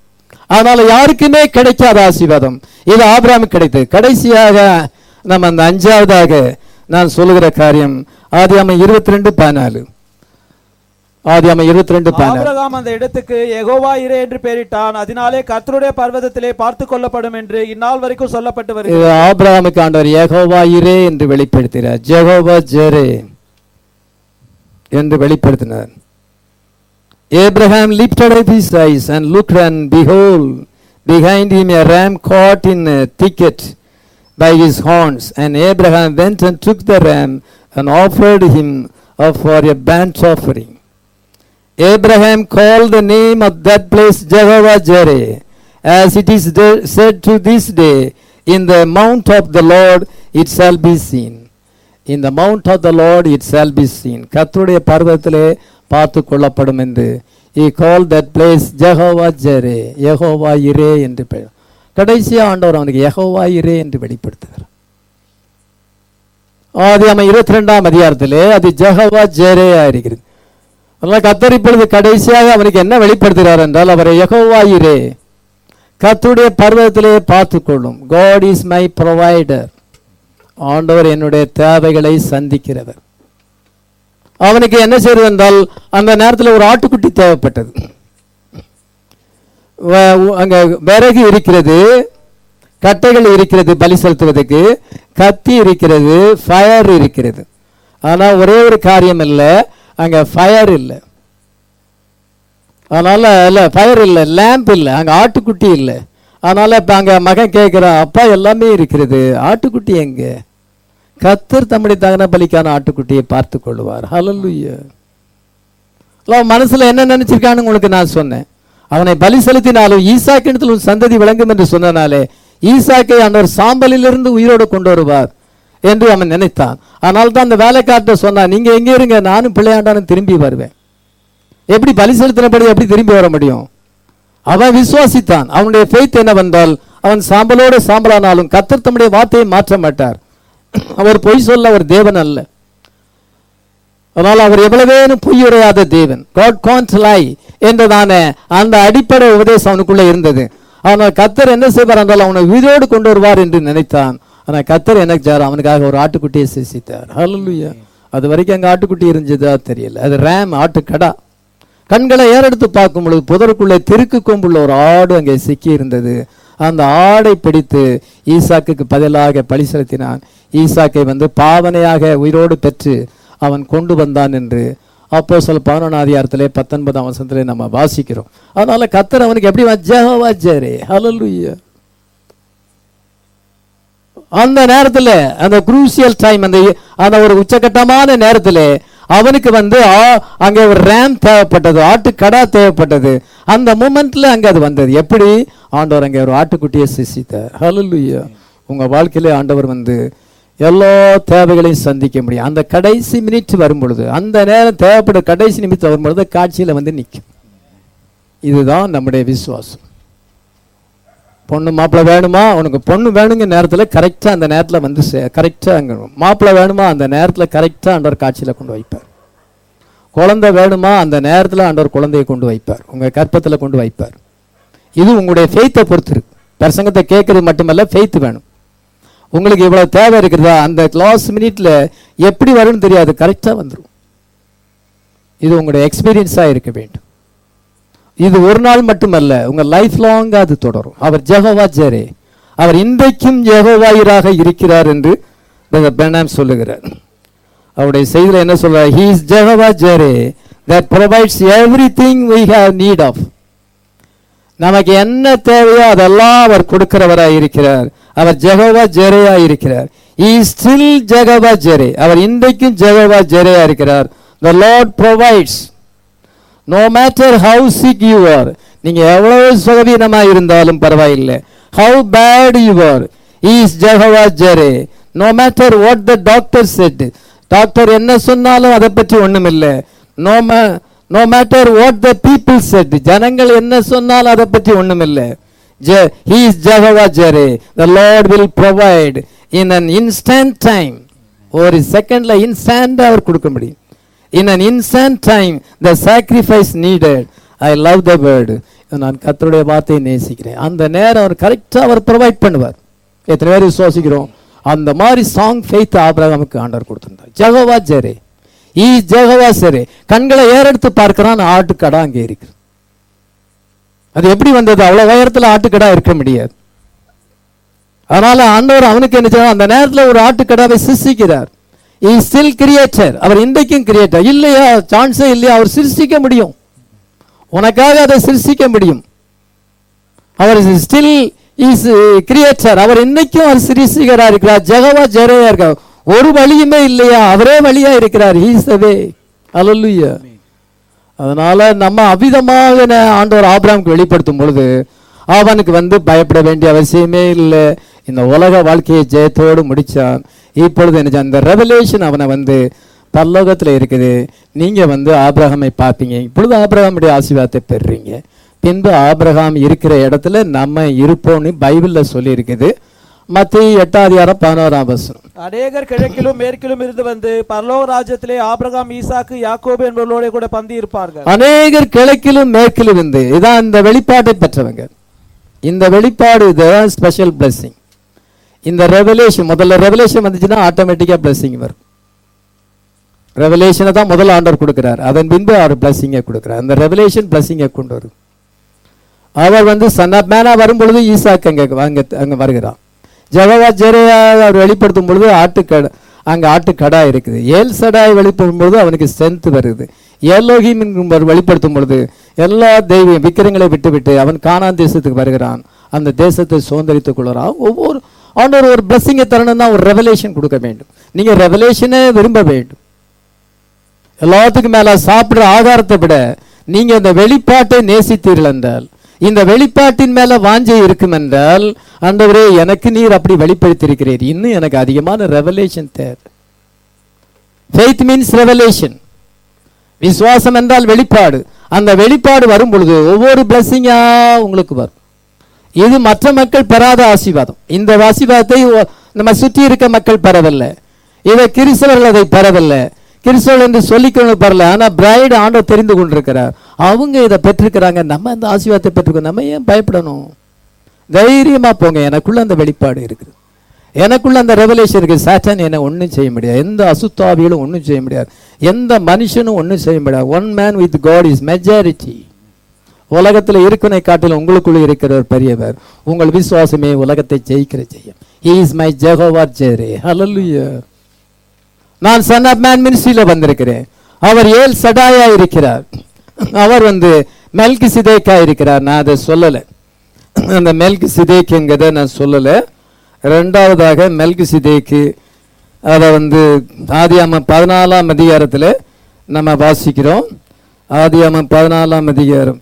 அதனால யாருக்குமே கிடைக்காத ஆசீர்வாதம் இது ஆபிரகாமுக்கு கிடைத்தது கடைசியாக நம்ம அந்த அஞ்சாவதாக நான் சொல்லுகிற காரியம் ஆதியாமம் இருபத்தி ரெண்டு பதினாலு ஆதியாமம் இருபத்தி ரெண்டு பதினாலு ஆபிரகாம் அந்த இடத்துக்கு யெகோவா இரே என்று பெயரிட்டான் அதனாலே கர்த்தருடைய பர்வதத்திலே பார்த்து கொள்ளப்படும் என்று இந்நாள் வரைக்கும் சொல்லப்பட்டு வருகிறது இது ஆபிரகாமுக்கு ஆண்டவர் யெகோவா இரே என்று வெளிப்படுத்தினார் ஜெகோவா ஜெரே என்று வெளிப்படுத்தினார் Abraham lifted up his eyes and looked, and behold, behind him a ram caught in a thicket by his horns. And Abraham went and took the ram and offered him up for a burnt offering. Abraham called the name of that place Jehovah Jireh, as it is de- said to this day, In the mount of the Lord it shall be seen. In the mount of the Lord it shall be seen. கர்த்தருடைய பர்வத்திலே பார்த்து கொள்ளப்படும் என்று he called that place Jehovah Jireh, Jehovah இரே என்று பெயர் கடைசியா ஆண்டவர் அவனுக்கு யெகோவா இரே என்று வெளிப்படுத்துகிறார் ஆதியாமம் இருபத்தி ரெண்டாம் அதிகாரத்திலே அது ஜெகவா ஜெரேயா இருக்கிறது அதனால் கத்தர் இப்பொழுது கடைசியாக அவனுக்கு என்ன வெளிப்படுத்துகிறார் என்றால் அவரை யெகோவாயிரே கத்துடைய பர்வத்திலே பார்த்து கொள்ளும் காட் இஸ் மை ப்ரொவைடர் ஆண்டவர் என்னுடைய தேவைகளை சந்திக்கிறவர் அவனுக்கு என்ன செய்வது என்றால் அந்த நேரத்தில் ஒரு ஆட்டுக்குட்டி தேவைப்பட்டது வ- அங்க விறகு இருக்கிறது கட்டைகள் இருக்கிறது பலி செலுத்துவதற்கு கத்தி இருக்கிறது ஃபயர் இருக்கிறது ஆனா ஒரே ஒரு காரியம் இல்லை அங்க ஃபயர் இல்லை அதனால இல்ல ஃபயர் இல்லை லேம்ப் இல்லை அங்க ஆட்டுக்குட்டி இல்லை அதனால இப்ப அங்க மகன் கேட்கிறான் அப்பா எல்லாமே இருக்கிறது ஆட்டுக்குட்டி எங்க கத்தர் தம்முடைய தகன பலிக்கான ஆட்டுக்குட்டியை பார்த்து கொள்வார் ஹalleluya அவன் மனசுல என்ன நினைச்சிருக்கான்னு உங்களுக்கு நான் சொன்னேன் அவனை பலி செலுத்தினாலும் ஈசாக்கிடத்தில் உன் சந்ததி விளங்கும் என்று சொன்னனாலே ஈசாக்கை அந்த சாம்பலிலிருந்து உயிரோடு கொண்டு வருவார் என்று அவன் நினைத்தான் ஆனால் தான் அந்த வேலைக்கார்ட்ட சொன்னான் நீங்க எங்க இருங்க நானும் பிள்ளையாண்டானும் திரும்பி வருவேன் எப்படி பலி செலுத்தினபடி எப்படி திரும்பி வர முடியும் அவன் விசுவாசித்தான் அவனுடைய ஃபெய்த் என்னவென்றால் அவன் சாம்பலோடு சாம்பலானாலும் கத்தர் தம்முடைய வார்த்தையை மாற்ற மாட்டார் அவர் பொய் சொல்ல அவர் தேவன் அல்ல அதனால் அவர் எவ்வளவேனும் பொய் உரையாத தேவன் காட் கான்ட் லை என்றதான அந்த அடிப்படை உபதேசம் அவனுக்குள்ள இருந்தது ஆனால் கத்தர் என்ன செய்வார் என்றால் அவனை உயிரோடு கொண்டு வருவார் என்று நினைத்தான் ஆனால் கத்தர் என்ன செய்றார் அவனுக்காக ஒரு ஆட்டுக்குட்டியை சிசித்தார் ஹalleluya அது வரைக்கும் அங்க ஆட்டுக்குட்டி இருந்ததா தெரியல அது ரேம் ஆட்டுக்கடா கண்களை ஏறெடுத்து பார்க்கும் பொழுது புதருக்குள்ளே தெருக்கு கொம்புள்ள ஒரு ஆடு அங்கே சிக்கி இருந்தது அந்த ஆடை பிடித்து ஈசாக்குக்கு பதிலாக பலி செலுத்தினான் ஈசாக்கை வந்து பாவனையாக உயிரோடு பெற்று அவன் கொண்டு வந்தான் என்று அப்போ சொல் பதினொன்னாதிகாரத்திலே பத்தொன்பதாம் வசனத்திலே நம்ம வாசிக்கிறோம் அதனால கத்தர் அவனுக்கு எப்படி ஜெகவா ஜெரே ஹalleluya அந்த நேரத்துல அந்த குரூசியல் டைம் அந்த அந்த ஒரு உச்சகட்டமான நேரத்துல அவனுக்கு வந்து ஆ- அங்க ஒரு ரேம் தேவைப்பட்டது ஆட்டுக்கடா தேவைப்பட்டது அந்த மூமெண்ட்ல அங்க அது வந்தது எப்படி ஆண்டவர் அங்க ஒரு ஆட்டுக்குட்டியை சிசித்தார் ஹalleluya உங்க வாழ்க்கையிலே ஆண்டவர் வந்து எல்லா தேவைகளையும் சந்திக்க முடியும் அந்த கடைசி மினிட் வரும் பொழுது அந்த நேரம் தேவைப்பட கடைசி நிமிஷம் வரும் பொழுது காட்சியில வந்து நிற்கும் இதுதான் நம்முடைய விசுவாசம் பொண்ணு மாப்பிள்ளை வேணுமா உனக்கு பொண்ணு வேணுங்க நேரத்தில் கரெக்டாக அந்த நேரத்தில் வந்து கரெக்டாக அங்கே மாப்பிள்ளை வேணுமா அந்த நேரத்தில் கரெக்டாக ஆண்டவர் காட்சியில் கொண்டு வைப்பார் குழந்தை வேணுமா அந்த நேரத்தில் ஆண்டவர் குழந்தையை கொண்டு வைப்பார் உங்கள் கற்பத்தில் கொண்டு வைப்பார் இது உங்களுடைய ஃபெய்த்தை பொறுத்து இருக்கு பிரசங்கத்தை கேட்கறது மட்டுமல்ல ஃபெய்த் வேணும் உங்களுக்கு இவ்வளவு தேவை இருக்கிறதா அந்த லாஸ்ட் மினிட்ல எப்படி வரும்னு தெரியாது கரெக்டாக வந்துடும் இது உங்களுடைய எக்ஸ்பீரியன்ஸாக இருக்க வேண்டும் இது ஒரு நாள் மட்டுமல்ல உங்க லைஃப் லாங்கா அது தொடரும் அவர் ஜெகோவா ஜெரே அவர் இன்றைக்கும் ஜெகோவாயிராக இருக்கிறார் என்று பெனாம் சொல்லுகிறார் அவருடைய செய்தியில் என்ன சொல்றார் he is Jehovah Jireh that provides everything we have need of நமக்கு என்ன தேவையோ அதெல்லாம் அவர் கொடுக்கிறவராய் இருக்கிறார் அவர் ஜெகோவா ஜெரேயா இருக்கிறார் he is still Jehovah Jireh அவர் இன்றைக்கும் ஜெகோவா ஜெரேயா இருக்கிறார் the lord provides no matter how sick you are நீங்க எவ்வளவு சுகவீனமா இருந்தாலும் பரவாயில்லை how bad you are is Jehovah Jireh no matter what the doctor said doctor என்ன சொன்னாலும் அதை பற்றி ஒண்ணுமில்லை no no matter what the people said ஜனங்கள் என்ன சொன்னாலும் அதை பற்றி ஒண்ணுமில்லை he is Jehovah Jireh the lord will provide in an instant time ஒரு செகண்ட்ல இன்ஸ்டன்ட் அவர் கொடுக்க முடியும் in an instant time the sacrifice needed i love the word நான் கர்த்தருடைய வார்த்தையை நேசிக்கிறேன் அந்த நேரம் அவர் கரெக்டாக அவர் ப்ரொவைட் பண்ணுவார் எத்தனை பேர் விசுவாசிக்கிறோம் அந்த மாதிரி சாங் ஃபெய்த் ஆபிரகாமுக்கு ஆண்டவர் கொடுத்திருந்தார் ஜெகவா ஜெரே ஈ ஜெகவா சரே கண்களை ஏறெடுத்து பார்க்கிறான் ஆட்டுக்கடா அங்கே இருக்கு அது எப்படி வந்தது அவ்வளவு உயரத்துல ஆட்டுக்கடா இருக்க முடியாது அதனால ஆண்டவர் அவனுக்கு என்ன செய்யணும் அந்த நேரத்துல ஒரு ஆட்டுக்கடாவை சிருஷ்டிக்கிறார் இ ஸ்டில் கிரியேட்டர் அவர் இன்றைக்கும் கிரியேட்டர் இல்லையா சான்ஸே இல்லையா அவர் சிருஷ்டிக்க முடியும் உனக்காக அதை சிருஷ்டிக்க முடியும் அவர் ஸ்டில் இஸ் கிரியேட்டர் அவர் இன்னைக்கும் அவர் சிருஷ்டிகரா இருக்கிறார் ஜெகவா ஜெரையா இருக்கார் ஒரு வழியுமே இல்லையா அவரே வழியா இருக்கிறார் ஹீஸ் வே அல்லேலூயா அதனால நம்ம அவிதமாக ந- ஆண்டவர் ஆபிரகாமுக்கு வெளிப்படுத்தும் பொழுது அவனுக்கு வந்து பயப்பட வேண்டிய அவசியமே இல்லை இந்த உலக வாழ்க்கையை ஜெயத்தோடு முடிச்சான் இப்பொழுது என்ன செய்ய- அந்த ரெவலேஷன் அவனை வந்து பரலோகத்துல இருக்குது நீங்க வந்து ஆபிரகாமை பார்ப்பீங்க இப்பொழுது ஆபிரகாமுடைய ஆசீர்வாதத்தை பெறுறீங்க பின்பு ஆபிரகாம் இருக்கிற இடத்துல நம்ம இருப்போம்னு பைபிள்ல சொல்லி இருக்குது மத்திய எட்டாதிகாரம் பதினோராம் வசனம் அநேகர் கிழக்கிலும் மேற்கிலும் இருந்து வந்து பரலோக ராஜ்யத்திலே ஆபிரகாம் ஈசாக்கு யாக்கோபு என்பவர்களோட கூட பந்தி இருப்பார்கள் அநேகர் கிழக்கிலும் மேற்கிலும் இருந்து இதான் இந்த வெளிப்பாட்டை பெற்றவங்க இந்த வெளிப்பாடு இதுதான் ஸ்பெஷல் blessing இந்த ரெவலேஷன் முதல்ல ரெவலேஷன் வந்துச்சுன்னா ஆட்டோமேட்டிக்கா blessing வரும் ரெவலேஷனை தான் முதல்ல ஆண்டவர் கொடுக்கிறார் அதன் பின்பு அவர் பிளஸ்ஸிங்கை கொடுக்கிறார் அந்த ரெவலேஷன் பிளஸ்ஸிங்கை கொண்டு வரும் அவர் வந்து சன் ஆஃப் மேனா வரும் பொழுது ஈசாக்கு அங்க அங்க அங்க வருகிறான் ஜெகவா ஜெரையா அவர் வெளிப்படுத்தும் பொழுது ஆட்டுக்கடை அங்க ஆட்டுக்கடா இருக்குது ஏல் சடாய் வெளிப்படுத்தும் பொழுது அவனுக்கு ஸ்ட்ரென்த் வருது ஏலோகிம் என்பவர் வெளிப்படுத்தும் பொழுது எல்லா தெய்வ விக்கிரங்களை விட்டு விட்டு அவன் கானான் தேசத்துக்கு வருகிறான் அந்த தேசத்தை சுதந்திரித்துக் கொள்கிறான் ஒவ்வொரு ஆண்டவர் ஒரு பிளஸ்ஸிங்கை தரணும்னா ஒரு ரெவலேஷன் கொடுக்க வேண்டும் நீங்க ரெவலேஷனே விரும்ப வேண்டும் எல்லாத்துக்கும் மேல சாப்பிடுற ஆகாரத்தை விட நீங்க இந்த வெளிப்பாட்டை நேசித்தீர்கள் என்றால் இந்த வெளிப்பாட்டின் மேல வாஞ்சை இருக்கும் என்றால் ஆண்டவரே எனக்கு நீர் அப்படி வெளிப்படுத்தியிருக்கிறீர் இன்னும் எனக்கு அதிகமான ரெவலேஷன் தேவை ஃபெய்த் மீன்ஸ் ரெவலேஷன் விசுவாசம் என்றால் வெளிப்பாடு அந்த வெளிப்பாடு வரும் பொழுது ஒவ்வொரு பிளஸ்ஸிங்கா உங்களுக்கு வரும் இது மற்ற மக்கள் பெறாத ஆசீர்வாதம் இந்த ஆசீர்வாதத்தை ஒ- நம்ம சுற்றி இருக்க மக்கள் பெறவில்லை இதை கிறிஸ்தவர்கள் அதை பெறவில்லை கிறிஸ்தவர்கள் என்று சொல்லிக்கொண்டு பெறல ஆனா பிரைடு ஆண்டவர் தெரிந்து கொண்டிருக்கிறார் அவங்க இதை பெற்றிருக்கிறாங்க நம்ம அந்த ஆசீர்வாதத்தை பெற்றிருக்கோம் நம்ம ஏன் பயப்படணும் தைரியமா போங்க எனக்குள்ள அந்த வெளிப்பாடு இருக்குது எனக்குள்ள அந்த ரெவலேஷன் இருக்கு சாட்டன் என்னை ஒன்றும் செய்ய முடியாது எந்த அசுத்தாவிகளும் ஒன்றும் செய்ய முடியாது எந்த மனுஷனும் ஒன்றும் செய்ய முடியாது one man with God is majority உலகத்தில் இருக்கனை காட்டிலும் உங்களுக்குள்ள இருக்கிறவர் பெரியவர் உங்கள் விசுவாசமே உலகத்தை ஜெயிக்கிற செய்யும் he is my jehovah Jireh hallelujah நான் சன் ஆஃப் மேன் மினிஸ்ட்ரியில வந்திருக்கிறேன் அவர் ஏல் சடாயா இருக்கிறார் அவர் வந்து மெல்கி சிதேக்கா இருக்கிறார் நான் அதை சொல்லலை அந்த மெல்கி சிதேக்குங்கிறத நான் சொல்லலை ரெண்டாவதாக மெல்கி சிதேக்கு அதை வந்து ஆதியாமம் பதினாலாம் அதிகாரத்தில் நம்ம வாசிக்கிறோம் ஆதியாமம் பதினாலாம் அதிகாரம்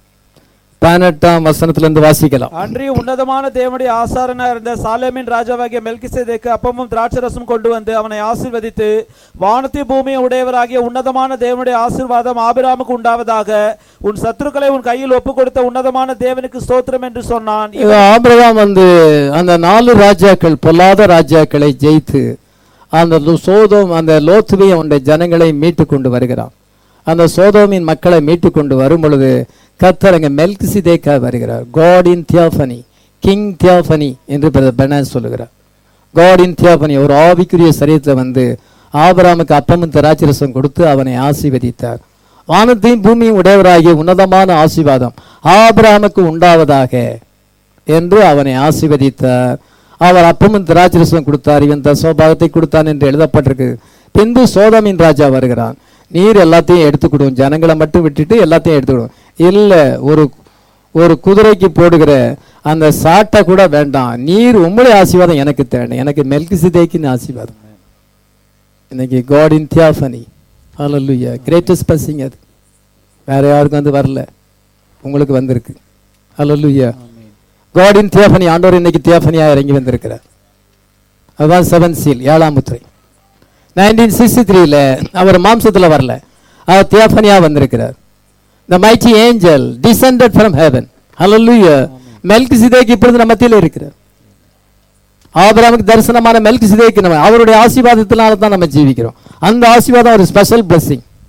பதினெட்டாம் வசனத்திலிருந்து வாசிக்கலாம் அன்றியும் உன்னதமான தேவனுடைய ஆசாரனா இருந்த சாலேமின் ராஜாவாகிய மெல்கிசேதேக்கு அப்பமும் திராட்சரசம் கொண்டு வந்து அவனை ஆசீர்வதித்து வானத்தை பூமியை உடையவராகிய உன்னதமான தேவனுடைய ஆசீர்வாதம் ஆபிராமுக்கு உண்டாவதாக உன் சத்துருக்களை உன் கையில் ஒப்பு கொடுத்த உன்னதமான தேவனுக்கு ஸ்தோத்திரம் என்று சொன்னான் இது ஆபிரகாம் வந்து அந்த நாலு ராஜாக்கள் பொல்லாத ராஜாக்களை ஜெயித்து அந்த லோ- சோதோம் அந்த லோத்துவை அவனுடைய ஜனங்களை மீட்டு கொண்டு வருகிறான் அந்த சோதோமின் மக்களை மீட்டு கொண்டு வரும் பொழுது கர்த்தர் அங்கே மெல்கிசிதேக்கா வருகிறார் God in theophany king theophany என்று பெனாஸ் சொல்லுகிறார் காட் இன் தியோஃபனி ஒரு ஆவிக்குரிய சரீரத்தில் வந்து ஆபிரகாமுக்கு அப்பமும் திராட்சரசம் கொடுத்து அவனை ஆசீர்வதித்தார் வானத்தையும் பூமியும் உடையவராகிய உன்னதமான ஆசீர்வாதம் ஆபிரகாமுக்கு உண்டாவதாக என்று அவனை ஆசீர்வதித்தார் அவர் அப்பமும் திராட்சரசம் கொடுத்தார் இவன் தசோபாகத்தை கொடுத்தான் என்று எழுதப்பட்டிருக்கு பின்பு சோதமின் ராஜா வருகிறான் நீர் எல்லாத்தையும் எடுத்துக்கிடும் ஜனங்களை மட்டும் விட்டுட்டு எல்லாத்தையும் எடுத்துக்கிடும் இல்லை ஒரு ஒரு குதிரைக்கு போடுகிற அந்த சாட்டை கூட வேண்டாம் நீர் உம்முடைய ஆசீர்வாதம் எனக்கு தேவை எனக்கு மெல்கி சிதைக்கின் ஆசீர்வாதம் இன்னைக்கு God in theophany hallelujah greatest blessing அது வேற யாருக்கும் வந்து வரல உங்களுக்கு வந்திருக்கு ஹalleluya காட் இன் தியாஃபனி ஆண்டவர் இன்னைக்கு தியாஃபனியா இறங்கி வந்திருக்கிறார் அதுதான் செவன் சீல் ஏழாம் முத்திரை நைன்டீன் சிக்ஸ்டி த்ரீல அவர் மாம்சத்துல வரல அவர் தியாஃபனியா வந்திருக்கிறார் the mighty angel descended from heaven hallelujah மெல்கிசிதேக்கு இப்பொழுது நம்ம மத்தியில் இருக்கிறார் ஆபிரகாமுக்கு தரிசனமான மெல்கிசிதேக்கு நம்ம அவருடைய ஆசீர்வாதத்தினால தான் நம்ம ஜீவிக்கிறோம் அந்த ஆசீர்வாதம் ஒரு ஸ்பெஷல் blessing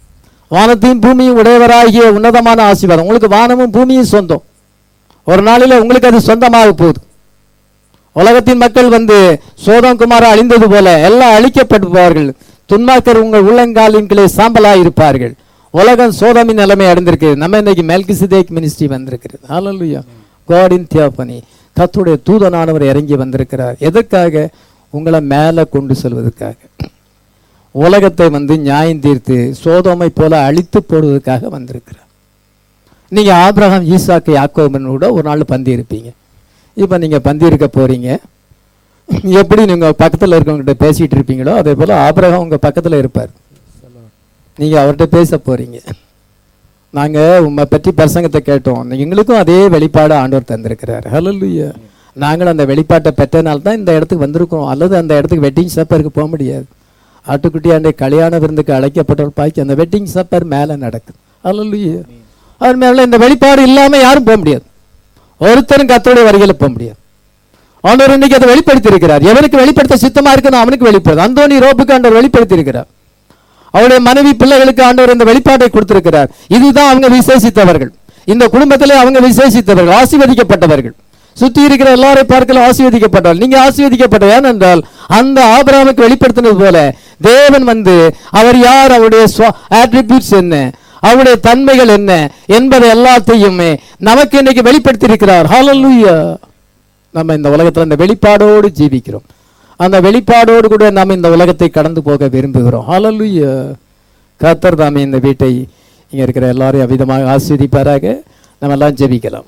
வானத்தையும் பூமியும் உடையவராகிய உன்னதமான ஆசீர்வாதம் உங்களுக்கு வானமும் பூமியும் சொந்தம் ஒரு நாளில் உங்களுக்கு அது சொந்தமாக போகுது உலகத்தின் மக்கள் வந்து சோதம் குமார அழிந்தது போல எல்லாம் அழிக்கப்படுவார்கள் துன்மாக்கர் உங்கள் உள்ளங்காலின் கீழே சாம்பலாய் இருப்பார்கள் உலகம் சோதமின் நிலைமை அடைந்திருக்கு நம்ம இன்னைக்கு மெல்கிசிதேக் மினிஸ்ட்ரி வந்திருக்கிறது ஹalleluya காடின் தியாபனி கர்த்தருடைய தூதனானவர் இறங்கி வந்திருக்கிறார் எதற்காக உங்களை மேலே கொண்டு செல்வதற்காக உலகத்தை வந்து நியாயம் தீர்த்து சோதோமை போல அழித்து போடுவதற்காக வந்திருக்கிறார் நீங்க ஆபிரகாம் ஈசாக்கு யாக்கோபன் கூட ஒரு நாள் பந்தி இருப்பீங்க இப்போ நீங்க பந்தி இருக்க போறீங்க எப்படி நீங்க பக்கத்துல இருக்கவங்ககிட்ட பேசிட்டு இருப்பீங்களோ அதே போல ஆபிரகாம் உங்க பக்கத்துல இருப்பார் நீங்க அவர்கிட்ட பேச போறீங்க நாங்க உம்மை பற்றி பிரசங்கத்தை கேட்டோம் எங்களுக்கும் அதே வெளிப்பாடு ஆண்டவர் தந்திருக்கிறார் ஹalleluya நாங்கள் அந்த வெளிப்பாட்டை பெற்றனால தான் இந்த இடத்துக்கு வந்திருக்கோம் அல்லது அந்த இடத்துக்கு வெட்டிங் சப்பருக்கு போக முடியாது ஆட்டுக்குட்டி ஆண்டை கல்யாண விருந்துக்கு அழைக்கப்பட்டவர் பாக்கி அந்த வெட்டிங் சப்பர் மேலே நடக்குது ஹalleluya அவர் மேல இந்த வெளிப்பாடு இல்லாம யாரும் போக முடியாது ஒருத்தரும் கத்தோடைய வரிகளை போக முடியாது ஆண்டவர் இன்னைக்கு அதை வெளிப்படுத்தி இருக்கிறார் எவனுக்கு வெளிப்படுத்த சித்தமா இருக்குன்னு அவனுக்கு வெளிப்படுது அந்தோனி ரோப்புக்கு ஆண்டவர் வெளிப்படுத்தி இருக்கிறார் அவருடைய மனைவி பிள்ளைகளுக்கு ஆண்டவர் இந்த வெளிப்பாட்டை கொடுத்திருக்கிறார் இதுதான் அவங்க விசேஷித்தவர்கள் இந்த குடும்பத்திலே அவங்க விசேஷித்தவர்கள் ஆசீர்வதிக்கப்பட்டவர்கள் சுத்தி இருக்கிற எல்லாரை பார்க்கல ஆசீர்வதிக்கப்பட்டவர்கள் நீங்க ஆசீர்வதிக்கப்பட்ட ஏனென்றால் அந்த ஆபிரகாமுக்கு வெளிப்படுத்தினது போல தேவன் வந்து அவர் யார் அவருடைய ஆட்ரிபியூட்ஸ் என்ன அவருடைய தன்மைகள் என்ன என்பதை எல்லாத்தையுமே நமக்கு இன்னைக்கு வெளிப்படுத்தி இருக்கிறார் ஹalleluya நம்ம இந்த உலகத்துல அந்த வெளிப்பாடோடு ஜீவிக்கிறோம் அந்த வெளிப்பாடோடு கூட நாம் இந்த உலகத்தை கடந்து போக விரும்புகிறோம் ஹalleluya கர்த்தர் தாமே இந்த வீட்டை இங்க இருக்கிற எல்லாரையும் அவிதமாக ஆஸ்வதிப்பாராக நம்ம எல்லாம் ஜெபிக்கலாம்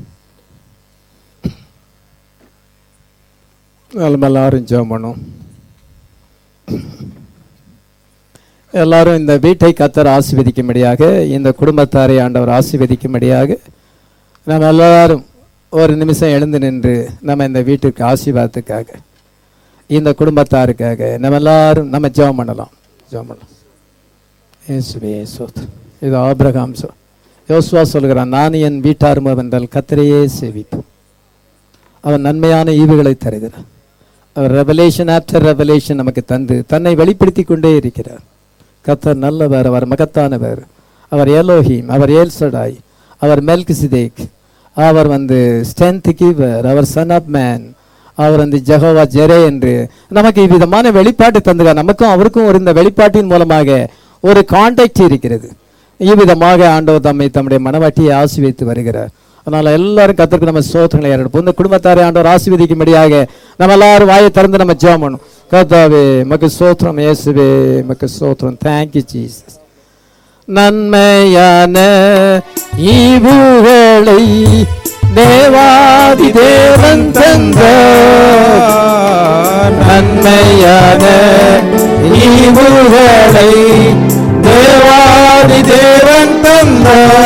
நம்ம எல்லாரும் ஜெபம் பண்ணும் எல்லாரும் இந்த வீட்டை கத்தர் ஆசீர்வதிக்கும்படியாக இந்த குடும்பத்தாரை ஆண்டவர் ஆசீர்வதிக்கும்படியாக நம்ம எல்லாரும் ஒரு நிமிஷம் எழுந்து நின்று நம்ம இந்த வீட்டுக்கு ஆசீர்வாதத்துக்காக இந்த குடும்பத்தாருக்காக நம்ம எல்லாரும் நம்ம ஜெபம் பண்ணலாம் ஜெபம் பண்ணலாம் இயேசுவே சோத்ரம் இது ஆபிரகாம் சோ யோசுவா சொல்கிறான் நான் என் வீட்டாரும வந்தால் கத்தரையே சேவிப்போம் அவன் நன்மையான ஈவுகளை தருகிறார் அவர் ரெவலேஷன் ஆஃப்டர் ரெவலேஷன் நமக்கு தந்து தன்னை வெளிப்படுத்தி கொண்டே இருக்கிறார் கத்தர் நல்லவர் அவர் மகத்தானவர் அவர் ஏலோஹீம் அவர் ஏல்சடாய் அவர் மெல்கிசிதேக் அவர் வந்து ஸ்ட்ரென்த் கிவர் அவர் சன் ஆஃப் மேன் அவர் வந்து ஜெகோவா ஜெரே என்று நமக்கு இவ்விதமான வெளிப்பாட்டு தந்துகிறார் நமக்கும் அவருக்கும் ஒரு இந்த வெளிப்பாட்டின் மூலமாக ஒரு கான்டாக்ட் இருக்கிறது இவ்விதமாக ஆண்டவர் தம்மை தம்முடைய மனவாட்டியை ஆசீர்வதித்து வருகிறார் அதனால எல்லாரும் கத்திற்கு நம்ம சோத்திரங்களை ஏறெடுப்போம் இந்த குடும்பத்தாரை ஆண்டவர் ஆசீர்வதிக்கும்படியாக நம்ம எல்லாரும் வாயை திறந்து நம்ம ஜெபம் பண்ணணும் கர்த்தாவே மக்கு சோத்திரம் இயேசுவே மக்கு சோத்திரம் தேங்க்யூ ஜீசஸ் நன்மையான ஈவுகளை தேவாதி தேவன் தந்த நன்மையான ஈவுகளை தேவாதி தேவன் தந்த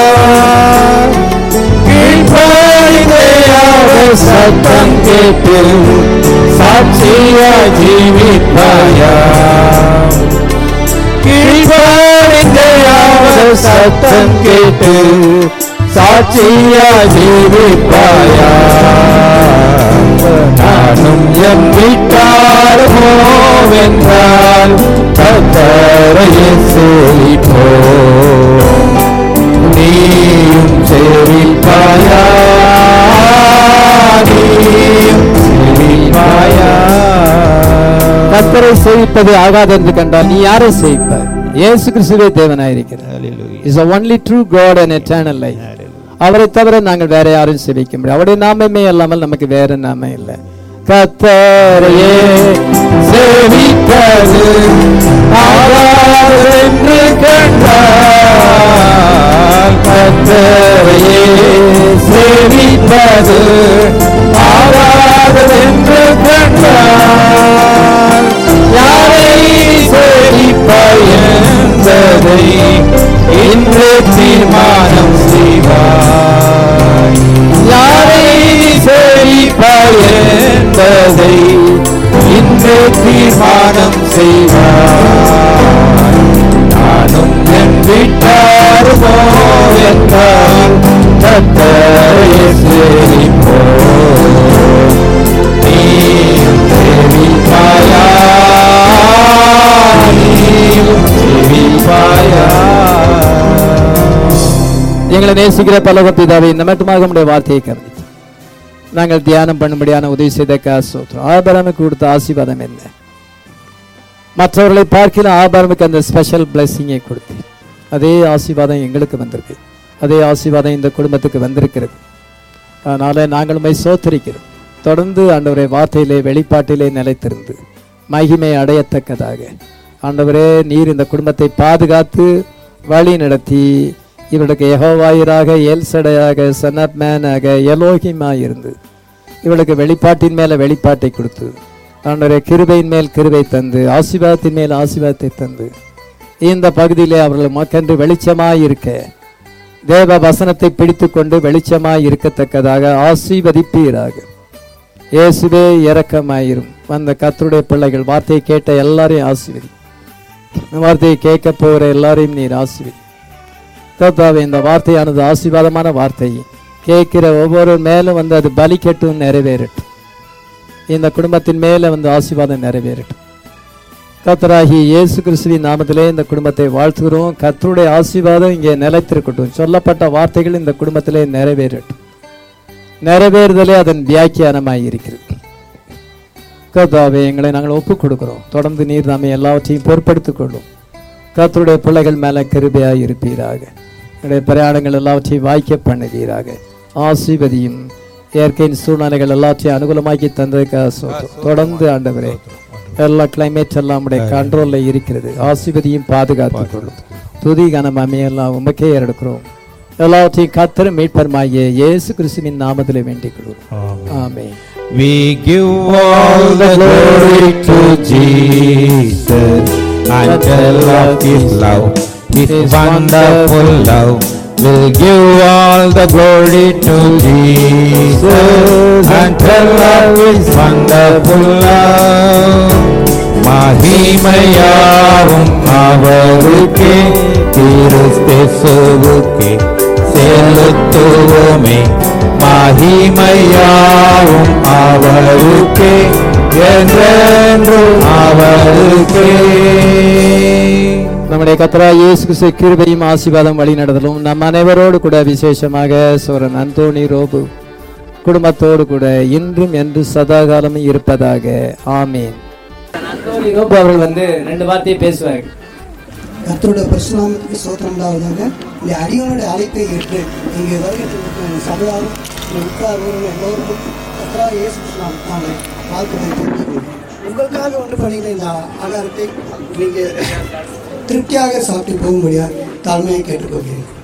கீழ்ப்படிதையாக சத்தம் கேட்டு சாட்சியா ஜீவிப்பாயா கீழ்ப்படிந்தையாக சத்தம் கேட்டு சாட்சியா ஜீவிப்பாயா நானும் என் வீட்டாரமோ வென்றால் கத்தரையே சேவிப்போ நீயும் சேவிப்பாயா நீயும் சேவிப்பாயா கத்தரை சேவிப்பது ஆகாது என்று கண்டால் நீ யாரை சேவிப்பாய் இயேசு கிறிஸ்துவே தேவனாயிருக்கிறார் is only true God and eternal life அவரை தவிர நாங்கள் வேற யாரும் சேவிக்க முடியாது அவருடைய நாமமே இல்லாமல் நமக்கு வேற நாமே இல்லை கத்தரையே சேவிப்பது ஆகாது என்று கண்டால் கத்தரையே சேவிப்பது ஆகாது என்று கண்டால் யாரை சேவிப்பாய் என்பதை இன்று தீர்மானம் செய்வாய் யாரை சேவிப்பாய் என்பதை இன்று தீர்மானம் செய்வாய் நானும் என் வீட்டாருமோ என்றால் கத்தரையே சேவிப்போ நீயும் சேவிப்பாயா நீயும் சேவிப்பாயா எங்களை நேசிக்கிற பலக பிதாவை இந்த மட்டுமாக உடைய வார்த்தையை கருதி நாங்கள் தியானம் பண்ணும்படியான உதவி செய்த காசோத்திரம் ஆபரமுக்கு கொடுத்த ஆசீர்வாதம் என்ன மற்றவர்களை பார்க்கிற ஆபரமுக்கு அந்த ஸ்பெஷல் பிளெஸ்ஸிங்கை கொடுத்து அதே ஆசீர்வாதம் எங்களுக்கு வந்திருக்கு அதே ஆசீர்வாதம் இந்த குடும்பத்துக்கு வந்திருக்கிறது அதனால நாங்கள் உண்மை சோத்தரிக்கிறோம் தொடர்ந்து ஆண்டவரை வார்த்தையிலே வெளிப்பாட்டிலே நிலைத்திருந்து மகிமை அடையத்தக்கதாக ஆண்டவரே நீர் இந்த குடும்பத்தை பாதுகாத்து வழி நடத்தி இவளுக்கு யெகோவாயிராக எல்சடையாக சனப் மேனாக எலோகிமாய் இருந்து இவளுக்கு வெளிப்பாட்டின் மேல வெளிப்பாட்டை கொடுத்து ஆண்டவரே கிருபையின் மேல் கிருபை தந்து ஆசீர்வாதத்தின் மேல் ஆசீர்வாதத்தை தந்து இந்த பகுதியிலே அவர்கள் மக்கென்று வெளிச்சமாய் இருக்க தேவ வசனத்தை பிடித்துக்கொண்டு வெளிச்சமாய் இருக்கத்தக்கதாக ஆசீர்வதிப்பீராக இயேசுவே இரக்கமாயிரும் வந்த கத்தருடைய பிள்ளைகள் வார்த்தையை கேட்ட எல்லாரையும் ஆசீர்வதி இந்த வார்த்தையை கேட்க போகிற எல்லாரையும் நீர் ஆசீர்வதி கர்த்தாவே இந்த வார்த்தையானது ஆசீர்வாதமான வார்த்தை கேட்கிற ஒவ்வொரு மேலும் வந்து அது பலிக்கட்டும் நிறைவேறட்டும் இந்த குடும்பத்தின் மேலே வந்து ஆசீர்வாதம் நிறைவேறட்டும் கர்த்தராகி இயேசு கிறிஸ்துவின் நாமத்திலே இந்த குடும்பத்தை வாழ்த்துகிறோம் கர்த்தருடைய ஆசீர்வாதம் இங்கே நிலைத்திருக்கட்டும் சொல்லப்பட்ட வார்த்தைகள் இந்த குடும்பத்திலே நிறைவேறட்டும் நிறைவேறுதலே அதன் வியாக்கியானமாய் இருக்கிறது கர்த்தாவே எங்களை நாங்கள் ஒப்புக் கொடுக்கிறோம் தொடர்ந்து நீர் நாம எல்லாவற்றையும் பொறுப்படுத்திக் கொள்ளும் கர்த்தருடைய பிள்ளைகள் மேல கிருபையாய் இருப்பீராக எங்களுடைய பிரயாணங்கள் எல்லாவற்றையும் வாய்க்க பண்ணுவீராக ஆசீர்வதியும் இயற்கையின் சூழ்நிலைகள் எல்லாத்தையும் அனுகூலமாக்கி தந்ததுக்காக ஸ்தோத்திரம். தொடர்ந்து ஆண்டவரே எல்லா கிளைமேட் எல்லாம் உடைய கண்ட்ரோல்ல இருக்கிறது ஆசீர்வதியும் பாதுகாத்துக் கொள்ளும் துதி கனம் அமையெல்லாம் உமக்கே எடுக்கிறோம் எல்லாவற்றையும் கத்தர் மீட்பருமாகிய இயேசு கிறிஸ்துவின் நாமத்திலே வேண்டிக் கொள்வோம் ஆமென் We give all the glory to Jesus and tell of His love, His wonderful love. We'll give all the glory to Jesus and tell of His wonderful love. மகிமையாவும் அவருக்கே கிறிஸ்தேசுவுக்கே செலுத்துவோமே மகிமையாவும் அவருக்கே என்றென்றும் அவருக்கே நம்முடைய கத்தரா இயேசு கிறிஸ்து கிருபையும் ஆசீர்வாதம் வழி நடத்தலும் நம் அனைவரோடு கூட விசேஷமாக சோரன் அந்தோணி ரோபு குடும்பத்தோடு கூட இன்றும் என்று சதாகாலமும் இருப்பதாக ஆமீன் அந்தோணி ரோபு அவர்கள் வந்து ரெண்டு வார்த்தையை பேசுவார்கள் கர்த்தருடைய பரிசுநாமத்துக்கு சோத்திரம் உண்டாவதாக இந்த அடியனுடைய அழைப்பை ஏற்று இங்கே வருகின்ற சபையாரும் உட்கார்வரும் எல்லோருக்கும் கர்த்தரா இயேசு நாமத்தாலே வாழ்த்துக்களை தெரிவித்துக் கொள்கிறேன். உங்களுக்காக ஒன்று பண்ணுகிற இந்த ஆகாரத்தை நீங்கள் திருப்தியாக சாப்பிட்டு போகும்படியாக தாழ்மையாக கேட்டுக்கொள்கிறேன்